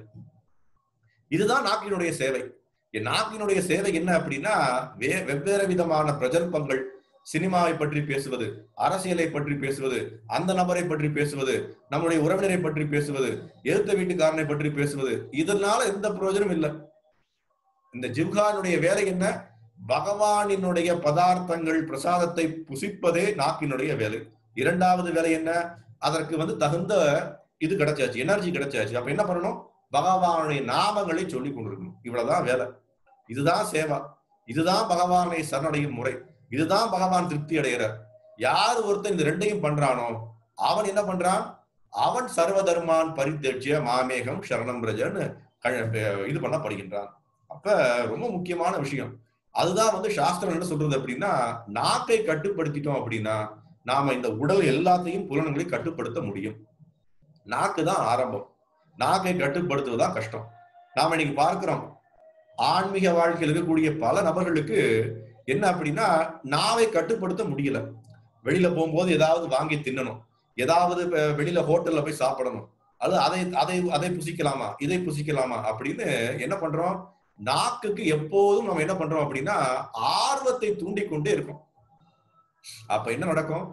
இதுதான் நாக்கினுடைய சேவை என் நாக்கினுடைய சேவை என்ன அப்படின்னா வே வெவ்வேறு விதமான பிரஜல்பங்கள் சினிமாவை பற்றி பேசுவது அரசியலை பற்றி பேசுவது அந்த நபரை பற்றி பேசுவது நம்முடைய உறவினரை பற்றி பேசுவது எழுத்த வீட்டுக்காரனை பற்றி பேசுவது இதனால எந்த பிரயோஜனம் இல்லை இந்த ஜிவ்கானுடைய வேலை என்ன பகவானினுடைய பதார்த்தங்கள் பிரசாதத்தை புசிப்பதே நாக்கினுடைய வேலை இரண்டாவது வேலை என்ன அதற்கு வந்து தகுந்த இது கிடைச்சாச்சு எனர்ஜி கிடைச்சாச்சு அப்ப என்ன பண்ணணும் பகவானுடைய நாமங்களை சொல்லி கொண்டிருக்கணும் இவ்வளவுதான் வேலை இதுதான் சேவா இதுதான் பகவானை சரணடையும் முறை இதுதான் பகவான் திருப்தி அடைகிறார் யார் ஒருத்தன் இந்த ரெண்டையும் பண்றானோ அவன் என்ன பண்றான் அவன் சர்வ தர்மான் பரித்தட்சிய மாமேகம் சரணம் பிரஜன்னு இது பண்ணப்படுகின்றான் அப்ப ரொம்ப முக்கியமான விஷயம் அதுதான் வந்து சாஸ்திரம் என்ன சொல்றது அப்படின்னா நாக்கை கட்டுப்படுத்திட்டோம் அப்படின்னா நாம இந்த உடல் எல்லாத்தையும் புலன்களை கட்டுப்படுத்த முடியும் நாக்கு தான் ஆரம்பம் நாக்கை கட்டுப்படுத்துவதுதான் கஷ்டம் நாம இன்னைக்கு பார்க்கிறோம் ஆன்மீக வாழ்க்கையில் இருக்கக்கூடிய பல நபர்களுக்கு என்ன அப்படின்னா நாவை கட்டுப்படுத்த முடியல வெளியில போகும்போது ஏதாவது வாங்கி தின்னணும் ஏதாவது வெளியில ஹோட்டல்ல போய் சாப்பிடணும் அது அதை அதை அதை புசிக்கலாமா இதை புசிக்கலாமா அப்படின்னு என்ன பண்றோம் நாக்குக்கு எப்போதும் நம்ம என்ன பண்றோம் அப்படின்னா ஆர்வத்தை தூண்டிக்கொண்டே இருக்கும் அப்ப என்ன நடக்கும்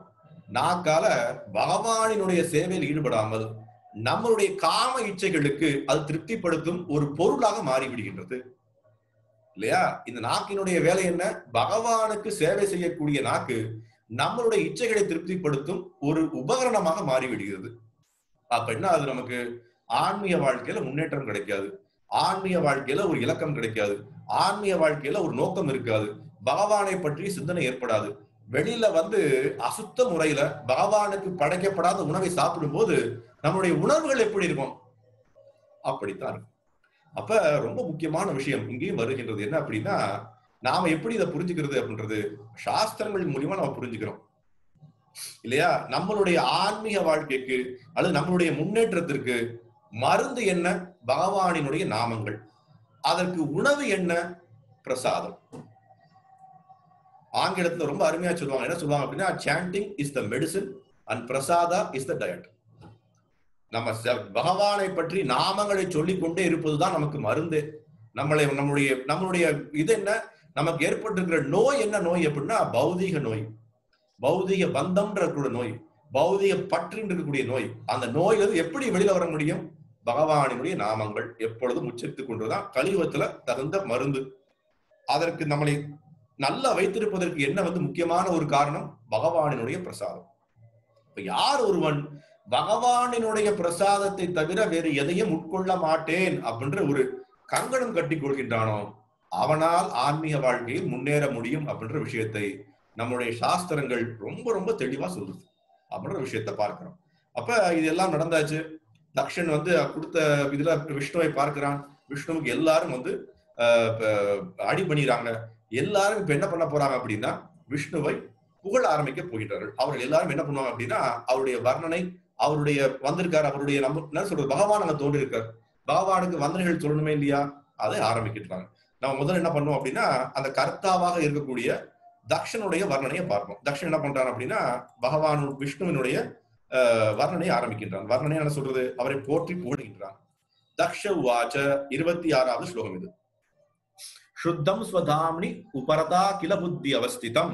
நாக்கால பகவானினுடைய சேவையில் ஈடுபடாமல் நம்மளுடைய காம இச்சைகளுக்கு அது திருப்திப்படுத்தும் ஒரு பொருளாக மாறிவிடுகின்றது இல்லையா இந்த நாக்கினுடைய வேலை என்ன பகவானுக்கு சேவை செய்யக்கூடிய நாக்கு நம்மளுடைய இச்சைகளை திருப்திப்படுத்தும் ஒரு உபகரணமாக மாறிவிடுகிறது அப்ப என்ன அது நமக்கு ஆன்மீக வாழ்க்கையில முன்னேற்றம் கிடைக்காது ஆன்மீக வாழ்க்கையில ஒரு இலக்கம் கிடைக்காது ஆன்மீக வாழ்க்கையில ஒரு நோக்கம் இருக்காது பகவானை பற்றி சிந்தனை ஏற்படாது வெளியில வந்து அசுத்த முறையில பகவானுக்கு படைக்கப்படாத உணவை சாப்பிடும் போது நம்மளுடைய உணர்வுகள் எப்படி இருக்கும் அப்படித்தான் இருக்கும் அப்ப ரொம்ப முக்கியமான விஷயம் இங்கேயும் வருகின்றது என்ன அப்படின்னா நாம எப்படி இதை புரிஞ்சுக்கிறது அப்படின்றது சாஸ்திரங்கள் மூலியமா நம்ம புரிஞ்சுக்கிறோம் இல்லையா நம்மளுடைய ஆன்மீக வாழ்க்கைக்கு அல்லது நம்மளுடைய முன்னேற்றத்திற்கு மருந்து என்ன பகவானினுடைய நாமங்கள் அதற்கு உணவு என்ன பிரசாதம் ஆங்கிலத்துல ரொம்ப அருமையா சொல்லுவாங்க என்ன சொல்லுவாங்க அப்படின்னா chanting is the medicine and prasada is the diet நம்ம ச- பகவானை பற்றி நாமங்களை சொல்லிக் கொண்டே இருப்பதுதான் நமக்கு மருந்து நம்மளை நம்மளுடைய நம்மளுடைய இது என்ன நமக்கு ஏற்பட்டிருக்கிற நோய் என்ன நோய் அப்படின்னா பௌதீக நோய் பௌதீக பந்தம்ன்ற இருக்கக்கூடிய நோய் பௌதீக பற்றின்னு இருக்கக்கூடிய நோய் அந்த நோய் வந்து எப்படி வெளியில வர முடியும் பகவானினுடைய நாமங்கள் எப்பொழுதும் உச்சரித்துக் கொண்டுதான் கலியுகத்துல தகுந்த மருந்து அதற்கு நம்மளை நல்லா வைத்திருப்பதற்கு என்ன வந்து முக்கியமான ஒரு காரணம் பகவானினுடைய பிரசாதம் இப்ப யார் ஒருவன் பகவானினுடைய பிரசாதத்தை தவிர வேறு எதையும் உட்கொள்ள மாட்டேன் அப்படின்ற ஒரு கங்கணம் கட்டி கொள்கின்றானோ அவனால் ஆன்மீக வாழ்க்கையில் முன்னேற முடியும் அப்படின்ற விஷயத்தை நம்முடைய சாஸ்திரங்கள் ரொம்ப ரொம்ப தெளிவா சொல்லுது அப்படின்ற விஷயத்தை பார்க்கிறோம் அப்ப இதெல்லாம் நடந்தாச்சு தக்ஷன் வந்து கொடுத்த இதுல விஷ்ணுவை பார்க்கிறான் விஷ்ணுவுக்கு எல்லாரும் வந்து ஆஹ், இப்ப அடி பண்ணிடுறாங்க எல்லாரும் இப்ப என்ன பண்ண போறாங்க அப்படின்னா விஷ்ணுவை புகழ ஆரம்பிக்க போகின்றார்கள் அவர்கள் எல்லாரும் என்ன பண்ணுவாங்க அப்படின்னா அவருடைய வர்ணனை அவருடைய வந்திருக்கார் அவருடைய நம்ம என்ன சொல்றது பகவான் அங்க தோன்றி இருக்கார் பகவானுக்கு வந்தனைகள் சொல்லணுமே இல்லையா அதை ஆரம்பிக்கிட்டாங்க நம்ம முதல்ல என்ன பண்ணுவோம் அப்படின்னா அந்த கர்த்தாவாக இருக்கக்கூடிய தக்ஷனுடைய வர்ணனையை பார்ப்போம் தக்ஷன் என்ன பண்றான் அப்படின்னா பகவான் விஷ்ணுவினுடைய ஆஹ், வர்ணனையை ஆரம்பிக்கின்றான் வர்ணனை என்ன சொல்றது அவரை போற்றி புகழ்கின்றான் தக்ஷ உவாச்ச இருபத்தி ஆறாவது ஸ்லோகம் இது शुद्धं स्वधाम्नि उपरता किल बुद्धि अवस्थितम्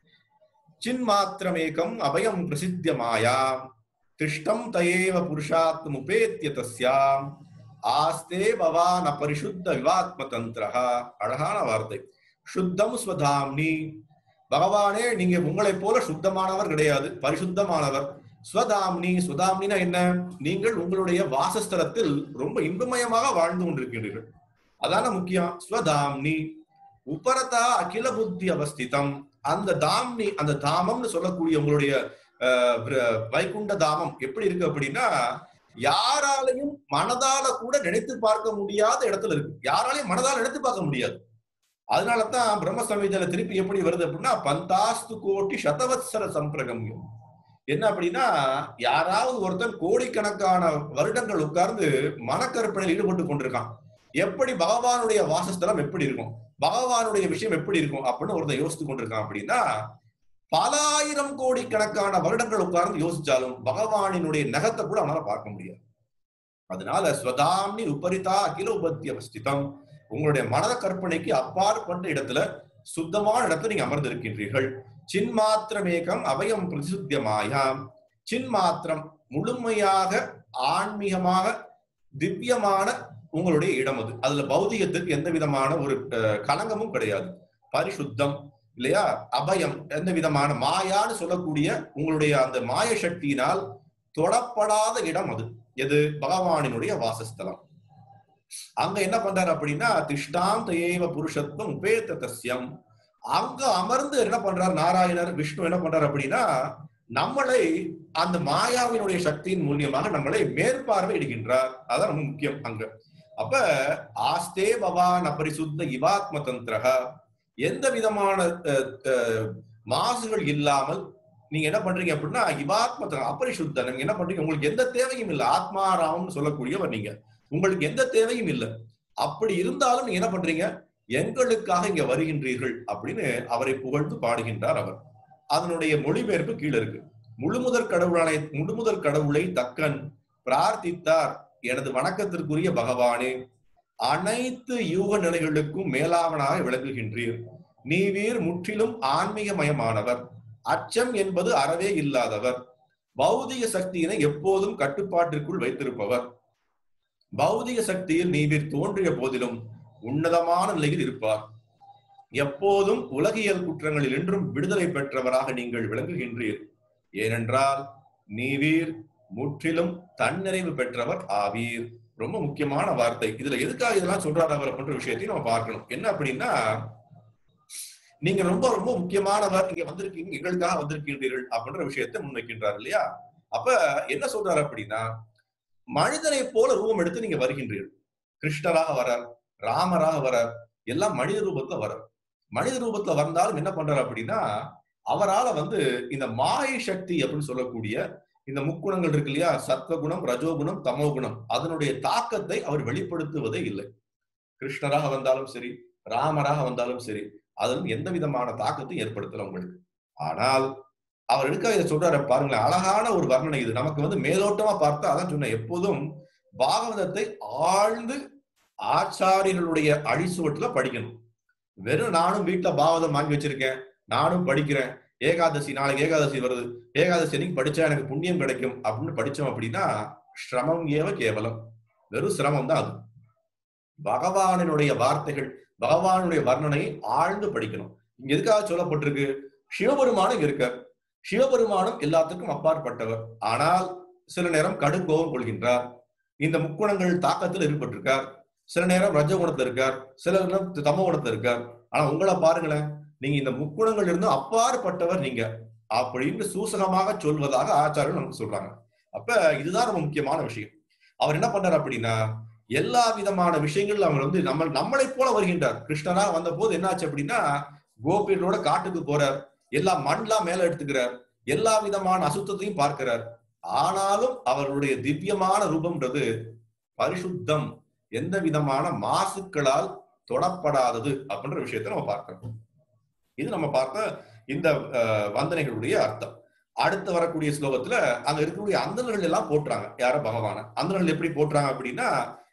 चिन्मात्रमेकम् अभयं प्रसिद्ध्य माया तिष्ठं तयेव पुरुषात्मुपेत्य तस्याम् ஆஸ்தே பவான் அபரிசுத்த விவாத்மதந்திரஹ அழகான வார்த்தை சுத்தம் ஸ்வதாம்னி பகவானே நீங்க உங்களை போல சுத்தமானவர் கிடையாது பரிசுத்தமானவர் ஸ்வதாம்னி ஸ்வதாம்னினா என்ன நீங்கள் உங்களுடைய வாசஸ்தலத்தில் ரொம்ப இன்பமயமாக வாழ்ந்து கொண்டிருக்கின்றீர்கள் அதான முக்கியம் ஸ்வதாம்னி உபரதா அகில புத்தி அவஸ்திதம் அந்த தாம்னி அந்த தாமம்னு சொல்லக்கூடிய உங்களுடைய அஹ், விர- வைகுண்ட தாமம் எப்படி இருக்கு அப்படின்னா யாராலையும் மனதால கூட நினைத்து பார்க்க முடியாத இடத்துல இருக்கு யாராலையும் மனதால நினைத்து பார்க்க முடியாது அதனாலதான் பிரம்ம சமீதல திருப்பி எப்படி வருது அப்படின்னா பந்தாஸ்து கோட்டி சதவத்சர சம்பிரகமியம் என்ன அப்படின்னா யாராவது ஒருத்தன் கோடிக்கணக்கான வருடங்கள் உட்கார்ந்து மனக்கருப்பணையில் ஈடுபட்டு கொண்டிருக்கான் எப்படி பகவானுடைய வாசஸ்தலம் எப்படி இருக்கும் பகவானுடைய விஷயம் எப்படி இருக்கும் அப்படின்னு ஒருத்தன் யோசித்து கொண்டிருக்கான் அப்படின்னா பல ஆயிரம் கோடி கணக்கான வருடங்கள் உட்கார்ந்து யோசிச்சாலும் பகவானினுடைய நகத்தை கூட அவனால பார்க்க முடியாது அதனால ஸ்வதாம்னி உபரிதா அகில உபத்தி அவஸ்திதம் உங்களுடைய மனத கற்பனைக்கு அப்பாற்பட்ட இடத்துல சுத்தமான இடத்துல நீங்க அமர்ந்திருக்கின்றீர்கள் சின்மாத்திரமேகம் அபயம் பிரசித்தியமாயாம் சின்மாத்திரம் முழுமையாக ஆன்மீகமாக திவ்யமான உங்களுடைய இடம் அது அதுல பௌதிகத்துக்கு எந்த விதமான ஒரு அஹ், களங்கமும் கிடையாது பரிசுத்தம் இல்லையா அபயம் எந்த விதமான மாயான்னு சொல்லக்கூடிய உங்களுடைய அந்த மாய சக்தியினால் தொடப்படாத இடம் அது எது பகவானினுடைய வாசஸ்தலம் அங்க என்ன பண்றாரு அப்படின்னா திஷ்டாந்த ஏவ புருஷத்துவம் உபேத்த தஸ்யம் அங்க அமர்ந்து என்ன பண்றார் நாராயணர் விஷ்ணு என்ன பண்றாரு அப்படின்னா நம்மளை அந்த மாயாவினுடைய சக்தியின் மூலியமாக நம்மளை மேற்பார்வையிடுகின்றார் அதான் ரொம்ப முக்கியம் அங்க அப்ப ஆஸ்தே பவான் அபரிசுத்த இவாத்ம தந்திரக எந்த விதமான அஹ், அஹ், மாசுகள் இல்லாமல் நீங்க என்ன பண்றீங்க அப்படின்னா இவாத்ம தந்திரம், அபரிசுத்த நீங்க என்ன பண்றீங்க உங்களுக்கு எந்த தேவையும் இல்லை ஆத்மாராமம்னு சொல்லக்கூடியவர் நீங்க உங்களுக்கு எந்த தேவையும் இல்லை அப்படி இருந்தாலும் நீங்க என்ன பண்றீங்க எங்களுக்காக இங்க வருகின்றீர்கள் அப்படின்னு அவரை புகழ்ந்து பாடுகின்றார் அவர் அதனுடைய மொழிபெயர்ப்பு கீழே இருக்கு முழுமுதற் கடவுளானை முழுமுதற் கடவுளை தக்கன் பிரார்த்தித்தார் எனது வணக்கத்திற்குரிய பகவானே அனைத்து யூக நிலைகளுக்கும் மேலாவனாக விளங்குகின்றீர் நீவீர் முற்றிலும் ஆன்மீகமயமானவர் அச்சம் என்பது அறவே இல்லாதவர் பௌதிக சக்தியினை எப்போதும் கட்டுப்பாட்டிற்குள் வைத்திருப்பவர் பௌதிக சக்தியில் நீவிர் தோன்றிய போதிலும் உன்னதமான நிலையில் இருப்பார் எப்போதும் உலகியல் குற்றங்களில் என்றும் விடுதலை பெற்றவராக நீங்கள் விளங்குகின்றீர் ஏனென்றால் நீவீர் முற்றிலும் தன்னிறைவு பெற்றவர் ஆவீர் ரொம்ப முக்கியமான வார்த்தை இதுல எதுக்காக இதெல்லாம் சொல்றாரு அவர் அப்படின்ற விஷயத்தையும் நம்ம பார்க்கணும் என்ன அப்படின்னா நீங்க ரொம்ப ரொம்ப முக்கியமானவர் இங்க வந்திருக்கீங்க எங்களுக்காக வந்திருக்கின்றீர்கள் அப்படின்ற விஷயத்தை முன்வைக்கின்றார் இல்லையா அப்ப என்ன சொல்றாரு அப்படின்னா மனிதனை போல ரூபம் எடுத்து நீங்க வருகின்றீர்கள் கிருஷ்ணராக வரார் ராமராக வரார் எல்லாம் மனித ரூபத்துல வரார் மனித ரூபத்துல வந்தாலும் என்ன பண்றாரு அப்படின்னா அவரால வந்து இந்த மாயை சக்தி அப்படின்னு சொல்லக்கூடிய இந்த முக்குணங்கள் இருக்கு இல்லையா சத்வகுணம் ரஜோகுணம் தமோகுணம் அதனுடைய தாக்கத்தை அவர் வெளிப்படுத்துவதே இல்லை கிருஷ்ணராக வந்தாலும் சரி ராமராக வந்தாலும் சரி அதிலும் எந்த விதமான தாக்கத்தையும் ஏற்படுத்தல உங்களுக்கு ஆனால் அவர் எடுக்க இதை சொல்றாரு பாருங்களேன் அழகான ஒரு வர்ணனை இது நமக்கு வந்து மேலோட்டமா பார்த்தா அதான் சொன்னேன் எப்போதும் பாகவதத்தை ஆழ்ந்து ஆச்சாரியர்களுடைய அழிசுவட்டுல படிக்கணும் வெறும் நானும் வீட்டுல பாகவதம் வாங்கி வச்சிருக்கேன் நானும் படிக்கிறேன் ஏகாதசி நாளைக்கு ஏகாதசி வருது ஏகாதசி அன்னைக்கு படிச்சா எனக்கு புண்ணியம் கிடைக்கும் அப்படின்னு படிச்சோம் அப்படின்னா சிரமம் ஏவ கேவலம் வெறும் சிரமம் தான் அது பகவானினுடைய வார்த்தைகள் பகவானுடைய வர்ணனையை ஆழ்ந்து படிக்கணும் இங்க எதுக்காக சொல்லப்பட்டிருக்கு சிவபெருமானும் இருக்க சிவபெருமானும் எல்லாத்துக்கும் அப்பாற்பட்டவர் ஆனால் சில நேரம் கடுங்கோபம் கொள்கின்றார் இந்த முக்குணங்கள் தாக்கத்தில் ஈடுபட்டிருக்கார் சில நேரம் ரஜகுணத்துல இருக்கார் சில நேரம் தமோ குணத்துல இருக்கார் ஆனா உங்களை பாருங்களேன் நீங்க இந்த முக்குணங்கள் இருந்து அப்பாற்பட்டவர் நீங்க அப்படின்னு சூசகமாக சொல்வதாக ஆச்சாரியர்கள் நமக்கு சொல்றாங்க அப்ப இதுதான் ரொம்ப முக்கியமான விஷயம் அவர் என்ன பண்றாரு அப்படின்னா எல்லா விதமான விஷயங்கள் அவர் வந்து நம்ம நம்மளை போல வருகின்றார் கிருஷ்ணரா வந்த போது என்னாச்சு அப்படின்னா கோபியர்களோட காட்டுக்கு போறார் எல்லா மண்லாம் மேல எடுத்துக்கிறார் எல்லா விதமான அசுத்தத்தையும் பார்க்கிறார் ஆனாலும் அவருடைய திவ்யமான ரூபம்ன்றது பரிசுத்தம் எந்த விதமான மாசுக்களால் தொடப்படாதது அப்படின்ற விஷயத்தை நம்ம பார்க்கணும் இது நம்ம பார்த்த இந்த வந்தனைகளுடைய அர்த்தம் அடுத்து வரக்கூடிய ஸ்லோகத்துல அங்க இருக்கக்கூடிய அந்தனர்கள் எல்லாம் போட்டுறாங்க யார பகவான அந்தனர்கள் எப்படி போட்டுறாங்க அப்படின்னா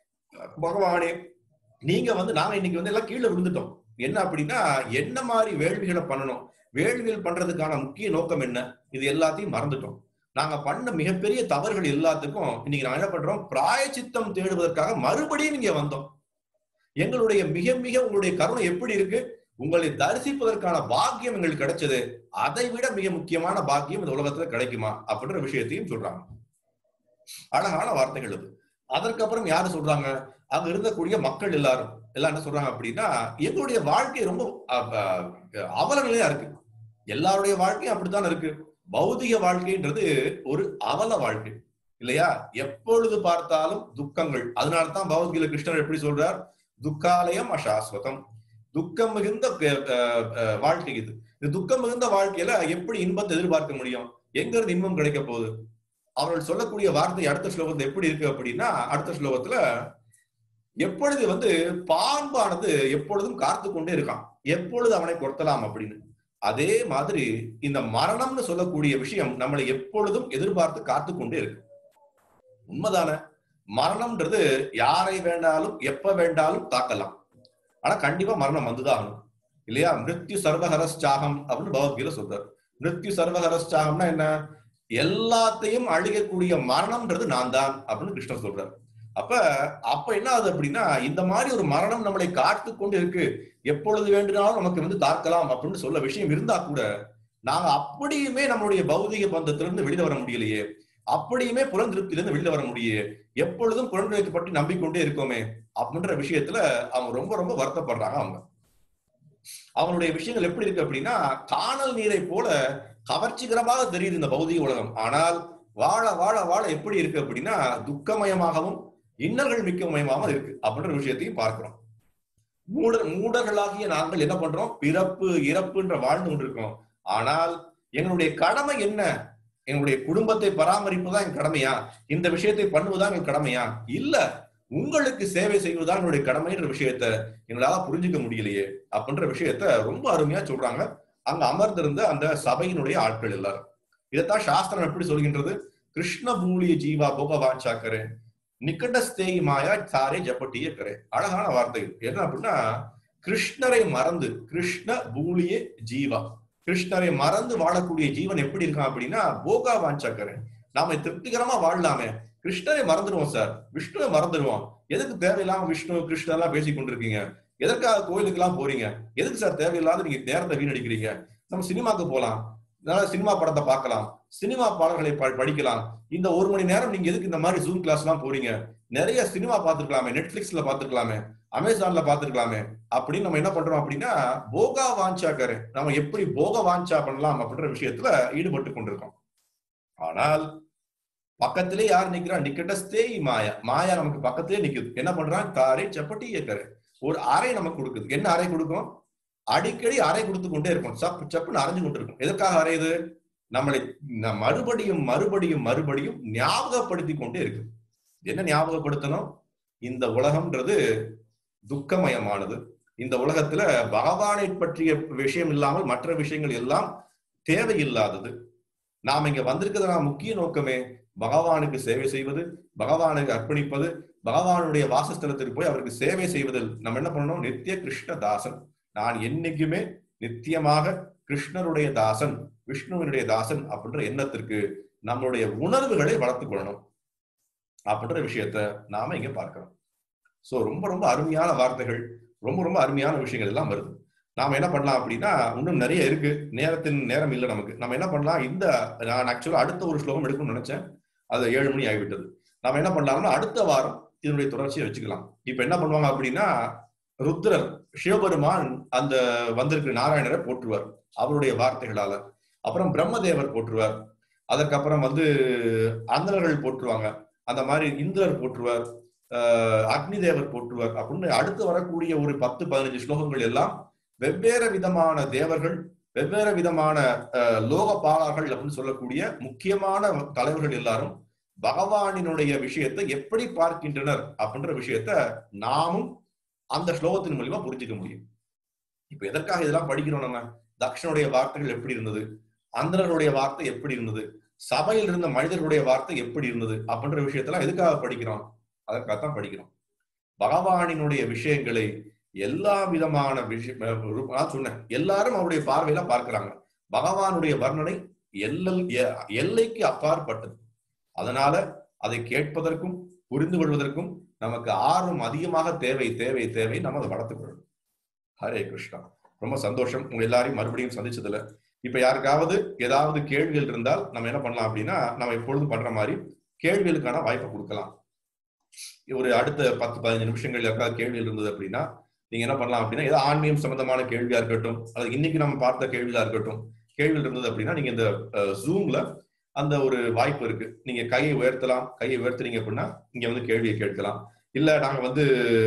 பகவானே நீங்க வந்து நாங்க இன்னைக்கு வந்து எல்லாம் கீழே விழுந்துட்டோம் என்ன அப்படின்னா என்ன மாதிரி வேள்விகளை பண்ணணும் வேள்விகள் பண்றதுக்கான முக்கிய நோக்கம் என்ன இது எல்லாத்தையும் மறந்துட்டோம் நாங்க பண்ண மிகப்பெரிய தவறுகள் எல்லாத்துக்கும் இன்னைக்கு நாங்க என்ன பண்றோம் பிராயச்சித்தம் தேடுவதற்காக மறுபடியும் இங்க வந்தோம் எங்களுடைய மிக மிக உங்களுடைய கருணை எப்படி இருக்கு உங்களை தரிசிப்பதற்கான பாக்கியம் எங்களுக்கு கிடைச்சது அதை விட மிக முக்கியமான பாக்கியம் இந்த உலகத்துல கிடைக்குமா அப்படின்ற விஷயத்தையும் சொல்றாங்க அழகான வார்த்தைகள் இது அதற்கப்புறம் யாரு சொல்றாங்க அங்க இருந்தக்கூடிய மக்கள் எல்லாரும் எல்லாம் என்ன சொல்றாங்க அப்படின்னா எங்களுடைய வாழ்க்கை ரொம்ப அவல நிலையா இருக்கு எல்லாருடைய வாழ்க்கையும் அப்படித்தான் இருக்கு பௌதிக வாழ்க்கைன்றது ஒரு அவல வாழ்க்கை இல்லையா எப்பொழுது பார்த்தாலும் துக்கங்கள் அதனால்தான் பகவத்கீதை கிருஷ்ணர் எப்படி சொல்றார் துக்காலயம் அசாஸ்வதம் துக்கம் மிகுந்த வாழ்க்கை இது இந்த துக்கம் மிகுந்த வாழ்க்கையில எப்படி இன்பத்தை எதிர்பார்க்க முடியும் எங்க இருந்து இன்பம் கிடைக்க போகுது அவர்கள் சொல்லக்கூடிய வார்த்தை அடுத்த ஸ்லோகத்துல எப்படி இருக்கு அப்படின்னா அடுத்த ஸ்லோகத்துல எப்பொழுது வந்து பாம்பானது எப்பொழுதும் காத்து கொண்டே இருக்கான் எப்பொழுது அவனை கொத்தலாம் அப்படின்னு அதே மாதிரி இந்த மரணம்னு சொல்லக்கூடிய விஷயம் நம்மளை எப்பொழுதும் எதிர்பார்த்து காத்து கொண்டே இருக்கு உண்மைதானே மரணம்ன்றது யாரை வேண்டாலும் எப்ப வேண்டாலும் தாக்கலாம் ஆனா கண்டிப்பா மரணம் வந்துதான் ஆகணும் இல்லையா மிருத்யு சர்வஹரஸ்சாகம் அப்படின்னு பகவத்கீதை சொல்றாரு மிருத்யு சர்வஹரஸ்சாகம்னா என்ன எல்லாத்தையும் அழிக்கக்கூடிய மரணம்ன்றது நான் தான் அப்படின்னு கிருஷ்ணர் சொல்றாரு அப்ப அப்ப என்ன ஆகுது அப்படின்னா இந்த மாதிரி ஒரு மரணம் நம்மளை காத்து கொண்டு இருக்கு எப்பொழுது வேண்டுனாலும் நமக்கு வந்து தாக்கலாம் அப்படின்னு சொல்ல விஷயம் இருந்தா கூட நாங்க அப்படியுமே நம்மளுடைய பௌதிக பந்தத்திலிருந்து வெளியில வர முடியலையே அப்படியுமே புலந்திருப்தியிலிருந்து வெளியில வர முடியே எப்பொழுதும் புலந்திருப்பை பற்றி நம்பிக்கொண்டே இருக்கோமே அப்படின்ற விஷயத்துல அவங்க ரொம்ப ரொம்ப வருத்தப்படுறாங்க அவங்க அவங்களுடைய விஷயங்கள் எப்படி இருக்கு அப்படின்னா காணல் நீரை போல கவர்ச்சிகரமாக தெரியுது இந்த பௌதிக உலகம் ஆனால் வாழ வாழ வாழ எப்படி இருக்கு அப்படின்னா துக்கமயமாகவும் இன்னல்கள் மிக்க மயமாகவும் இருக்கு அப்படின்ற விஷயத்தையும் பார்க்கிறோம் மூட மூடர்களாகிய நாங்கள் என்ன பண்றோம் பிறப்பு இறப்புன்ற வாழ்ந்து கொண்டிருக்கோம் ஆனால் எங்களுடைய கடமை என்ன எங்களுடைய குடும்பத்தை பராமரிப்புதான் என் கடமையா இந்த விஷயத்தை பண்ணுவதுதான் என் கடமையா இல்ல உங்களுக்கு சேவை செய்வதுதான் என்னுடைய கடமைன்ற விஷயத்த எங்களால புரிஞ்சுக்க முடியலையே அப்படின்ற விஷயத்த ரொம்ப அருமையா சொல்றாங்க அங்க அமர்ந்திருந்த அந்த சபையினுடைய ஆட்கள் எல்லாரும் இதைத்தான் சாஸ்திரம் எப்படி சொல்கின்றது கிருஷ்ண பூலிய ஜீவா போகவாஞ்சாக்கரே நிக்கடஸ்தேயி மாயா சாரே ஜப்பட்டிய கரே அழகான வார்த்தைகள் என்ன அப்படின்னா கிருஷ்ணரை மறந்து கிருஷ்ண பூலிய ஜீவா கிருஷ்ணரை மறந்து வாழக்கூடிய ஜீவன் எப்படி இருக்கான் அப்படின்னா போகா வாஞ்சாக்கரன் நாம திருப்திகரமா வாழலாமே கிருஷ்ணரை மறந்துடுவோம் சார் விஷ்ணுவை மறந்துடுவோம் எதுக்கு தேவையில்லாம விஷ்ணு கிருஷ்ணர் எல்லாம் பேசி கொண்டிருக்கீங்க எதற்காக கோயிலுக்கு எல்லாம் போறீங்க எதுக்கு சார் தேவையில்லாத நீங்க நேரத்தை வீணடிக்கிறீங்க நம்ம சினிமாக்கு போலாம் அதனால சினிமா படத்தை பார்க்கலாம் சினிமா பாடல்களை ப- படிக்கலாம் இந்த ஒரு மணி நேரம் நீங்க எதுக்கு இந்த மாதிரி ஜூம் கிளாஸ் எல்லாம் போறீங்க நிறைய சினிமா பார்த்துருக்கலாமே நெட்ஃபிளிக்ஸ்ல பார்த்துருக்கலாமே அமேசான்ல பார்த்துருக்கலாமே அப்படின்னு நம்ம என்ன பண்றோம் அப்படின்னா போகா வாஞ்சாக்கரு நம்ம எப்படி போக வாஞ்சா பண்ணலாம் அப்படின்ற விஷயத்துல ஈடுபட்டு கொண்டிருக்கோம் ஆனால் பக்கத்திலே யார் நிக்கிறா நிக்கட்டஸ்தே மாயா மாயா நமக்கு பக்கத்திலே நிக்குது என்ன பண்றான் காரை சப்பட்டி ஏக்கரு ஒரு அறை நமக்கு கொடுக்குது என்ன அறை கொடுக்கும் அடிக்கடி அறை கொடுத்து கொண்டே இருக்கும் சப்பு சப்புன்னு அரைஞ்சு கொண்டு இருக்கும் எதற்காக அறையுது நம்மளை ந- மறுபடியும் மறுபடியும் மறுபடியும் ஞாபகப்படுத்தி கொண்டே இருக்கு என்ன ஞாபகப்படுத்தணும் இந்த உலகம்ன்றது துக்கமயமானது இந்த உலகத்துல பகவானை பற்றிய விஷயம் இல்லாமல் மற்ற விஷயங்கள் எல்லாம் தேவையில்லாதது நாம் இங்க வந்திருக்கிறதுனா முக்கிய நோக்கமே பகவானுக்கு சேவை செய்வது பகவானுக்கு அர்ப்பணிப்பது பகவானுடைய வாசஸ்தலத்திற்கு போய் அவருக்கு சேவை செய்வதில் நம்ம என்ன பண்ணணும் நித்திய கிருஷ்ண தாசன் நான் என்னைக்குமே நித்தியமாக கிருஷ்ணருடைய தாசன் விஷ்ணுவினுடைய தாசன் அப்படின்ற எண்ணத்திற்கு நம்மளுடைய உணர்வுகளை வளர்த்துக் கொள்ளணும் அப்படின்ற விஷயத்த நாம இங்க பார்க்கிறோம் சோ ரொம்ப ரொம்ப அருமையான வார்த்தைகள் ரொம்ப ரொம்ப அருமையான விஷயங்கள் எல்லாம் வருது நாம என்ன பண்ணலாம் அப்படின்னா இன்னும் நிறைய இருக்கு நேரத்தின் நேரம் இல்லை நமக்கு நம்ம என்ன பண்ணலாம் இந்த நான் ஆக்சுவலா அடுத்த ஒரு ஸ்லோகம் எடுக்கணும்னு நினைச்சேன் அது ஏழு மணி ஆகிவிட்டது நாம என்ன பண்ணலாம்னா அடுத்த வாரம் இதனுடைய தொடர்ச்சியை வச்சுக்கலாம் இப்ப என்ன பண்ணுவாங்க அப்படின்னா ருத்ரர் சிவபெருமான் அந்த வந்திருக்கிற நாராயணரை போற்றுவார் அவருடைய வார்த்தைகளால அப்புறம் பிரம்மதேவர் போற்றுவார் அதற்கப்புறம் வந்து அந்தணர்கள் போற்றுவாங்க அந்த மாதிரி இந்திரர் போற்றுவார் ஆஹ் அக்னி தேவர் போற்றுவார் அப்படின்னு அடுத்து வரக்கூடிய ஒரு பத்து பதினஞ்சு ஸ்லோகங்கள் எல்லாம் வெவ்வேறு விதமான தேவர்கள் வெவ்வேறு விதமான ஆஹ் லோக பாலார்கள் அப்படின்னு சொல்லக்கூடிய முக்கியமான தலைவர்கள் எல்லாரும் பகவானினுடைய விஷயத்தை எப்படி பார்க்கின்றனர் அப்படின்ற விஷயத்த நாமும் அந்த ஸ்லோகத்தின் மூலியமா புரிஞ்சுக்க முடியும் இப்ப எதற்காக இதெல்லாம் படிக்கிறோம் நம்ம தக்ஷனுடைய வார்த்தைகள் எப்படி இருந்தது அந்தரருடைய வார்த்தை எப்படி இருந்தது சபையில் இருந்த மனிதர்களுடைய வார்த்தை எப்படி இருந்தது அப்படின்ற விஷயத்தெல்லாம் எதுக்காக படிக்கிறோம் அதற்காகத்தான் படிக்கிறோம் பகவானினுடைய விஷயங்களை எல்லா விதமான விஷயம் நான் சொன்னேன் எல்லாரும் அவருடைய பார்வையில பார்க்கிறாங்க பகவானுடைய வர்ணனை எல்லல் எ- எல்லைக்கு அப்பாற்பட்டது அதனால அதை கேட்பதற்கும் புரிந்து கொள்வதற்கும் நமக்கு ஆர்வம் அதிகமாக தேவை தேவை தேவை நம்ம அதை வளர்த்துக் கொள்ளணும் ஹரே கிருஷ்ணா ரொம்ப சந்தோஷம் உங்க எல்லாரையும் மறுபடியும் சந்திச்சதுல இப்ப யாருக்காவது ஏதாவது கேள்விகள் இருந்தால் நம்ம என்ன பண்ணலாம் அப்படின்னா நம்ம எப்பொழுதும் பண்ற மாதிரி கேள்விகளுக்கான வாய்ப்பை கொடுக்கலாம் ஒரு அடுத்த பத்து பதினஞ்சு நிமிஷங்கள் யாருக்காவது கேள்விகள் இருந்தது அப்படின்னா நீங்க என்ன பண்ணலாம் அப்படின்னா ஏதோ ஆன்மீகம் சம்பந்தமான கேள்வியா இருக்கட்டும் அது இன்னைக்கு நம்ம பார்த்த கேள்வியா இருக்கட்டும் கேள்விகள் இருந்தது அப்படின்னா நீங்க இந்த ஜூம்ல அந்த ஒரு வாய்ப்பு இருக்கு நீங்க கையை உயர்த்தலாம் கையை உயர்த்துனீங்க அப்படின்னா இங்க வந்து கேள்வியை கேட்கலாம் இல்ல நாங்க வந்து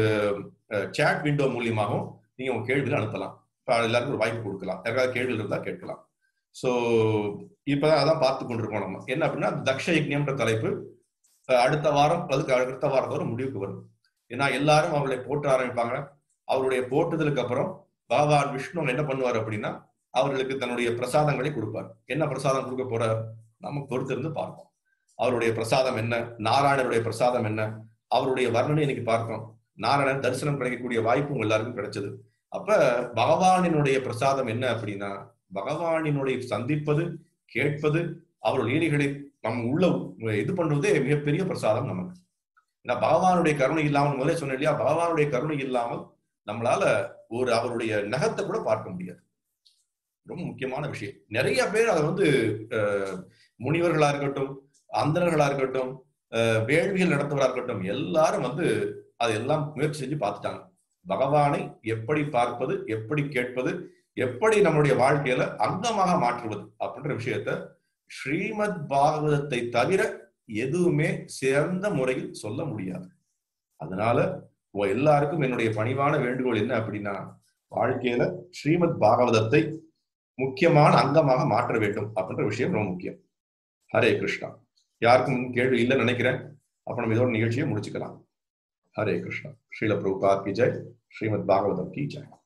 சேட் விண்டோ மூலியமாகவும் நீங்க உங்க கேள்விகளை அனுப்பலாம் இப்ப எல்லாருக்கும் ஒரு வாய்ப்பு கொடுக்கலாம் யாராவது கேள்விகள் இருந்தா கேட்கலாம் சோ இப்பதான் அதான் பார்த்து கொண்டிருக்கோம் நம்ம என்ன அப்படின்னா தக்ஷ யஜ்ஞம்ன்ற தலைப்பு அஹ், அடுத்த வாரம் அதுக்கு அடுத்த வாரத்தோட முடிவுக்கு வரும் ஏன்னா எல்லாரும் அவர்களை போற்ற ஆரம்பிப்பாங்க அவருடைய போற்றுதலுக்கு அப்புறம் பகவான் விஷ்ணு என்ன பண்ணுவார் அப்படின்னா அவர்களுக்கு தன்னுடைய பிரசாதங்களை கொடுப்பார் என்ன பிரசாதம் கொடுக்க போறார் நம்ம பொறுத்திருந்து பார்ப்போம் அவருடைய பிரசாதம் என்ன நாராயணருடைய பிரசாதம் என்ன அவருடைய வர்ணனை இன்னைக்கு பார்த்தோம் நாராயணன் தரிசனம் கிடைக்கக்கூடிய வாய்ப்பு உங்க எல்லாருக்கும் கிடைச்சது அப்ப பகவானினுடைய பிரசாதம் என்ன அப்படின்னா பகவானினுடைய சந்திப்பது கேட்பது அவருடைய லீலைகளை நம்ம உள்ள இது பண்றதே மிகப்பெரிய பிரசாதம் நமக்கு ஏன்னா பகவானுடைய கருணை இல்லாமல் முதல்ல சொன்னேன் இல்லையா பகவானுடைய கருணை இல்லாமல் நம்மளால ஒரு அவருடைய நகத்தை கூட பார்க்க முடியாது ரொம்ப முக்கியமான விஷயம் நிறைய பேர் அதை வந்து அஹ், முனிவர்களா இருக்கட்டும் அந்தணர்களா இருக்கட்டும் அஹ், வேள்விகள் நடத்துவரா இருக்கட்டும் எல்லாரும் வந்து அதெல்லாம் முயற்சி செஞ்சு பார்த்துட்டாங்க பகவானை எப்படி பார்ப்பது எப்படி கேட்பது எப்படி நம்மளுடைய வாழ்க்கையில அங்கமாக மாற்றுவது அப்படின்ற விஷயத்த ஸ்ரீமத் பாகவதத்தை தவிர எதுவுமே சிறந்த முறையில் சொல்ல முடியாது அதனால உங்க எல்லாருக்கும் என்னுடைய பணிவான வேண்டுகோள் என்ன அப்படின்னா வாழ்க்கையில ஸ்ரீமத் பாகவதத்தை முக்கியமான அங்கமாக மாற்ற வேண்டும் அப்படின்ற விஷயம் ரொம்ப முக்கியம் ஹரே கிருஷ்ணா யாருக்கும் கேள்வி இல்லைன்னு நினைக்கிறேன் அப்ப நம்ம இதோட நிகழ்ச்சியை முடிச்சுக்கலாம் ஹரே கிருஷ்ணா ஸ்ரீல பிரபுபாத் கி ஜெய் ஸ்ரீமத் பாகவதம் கி ஜெய்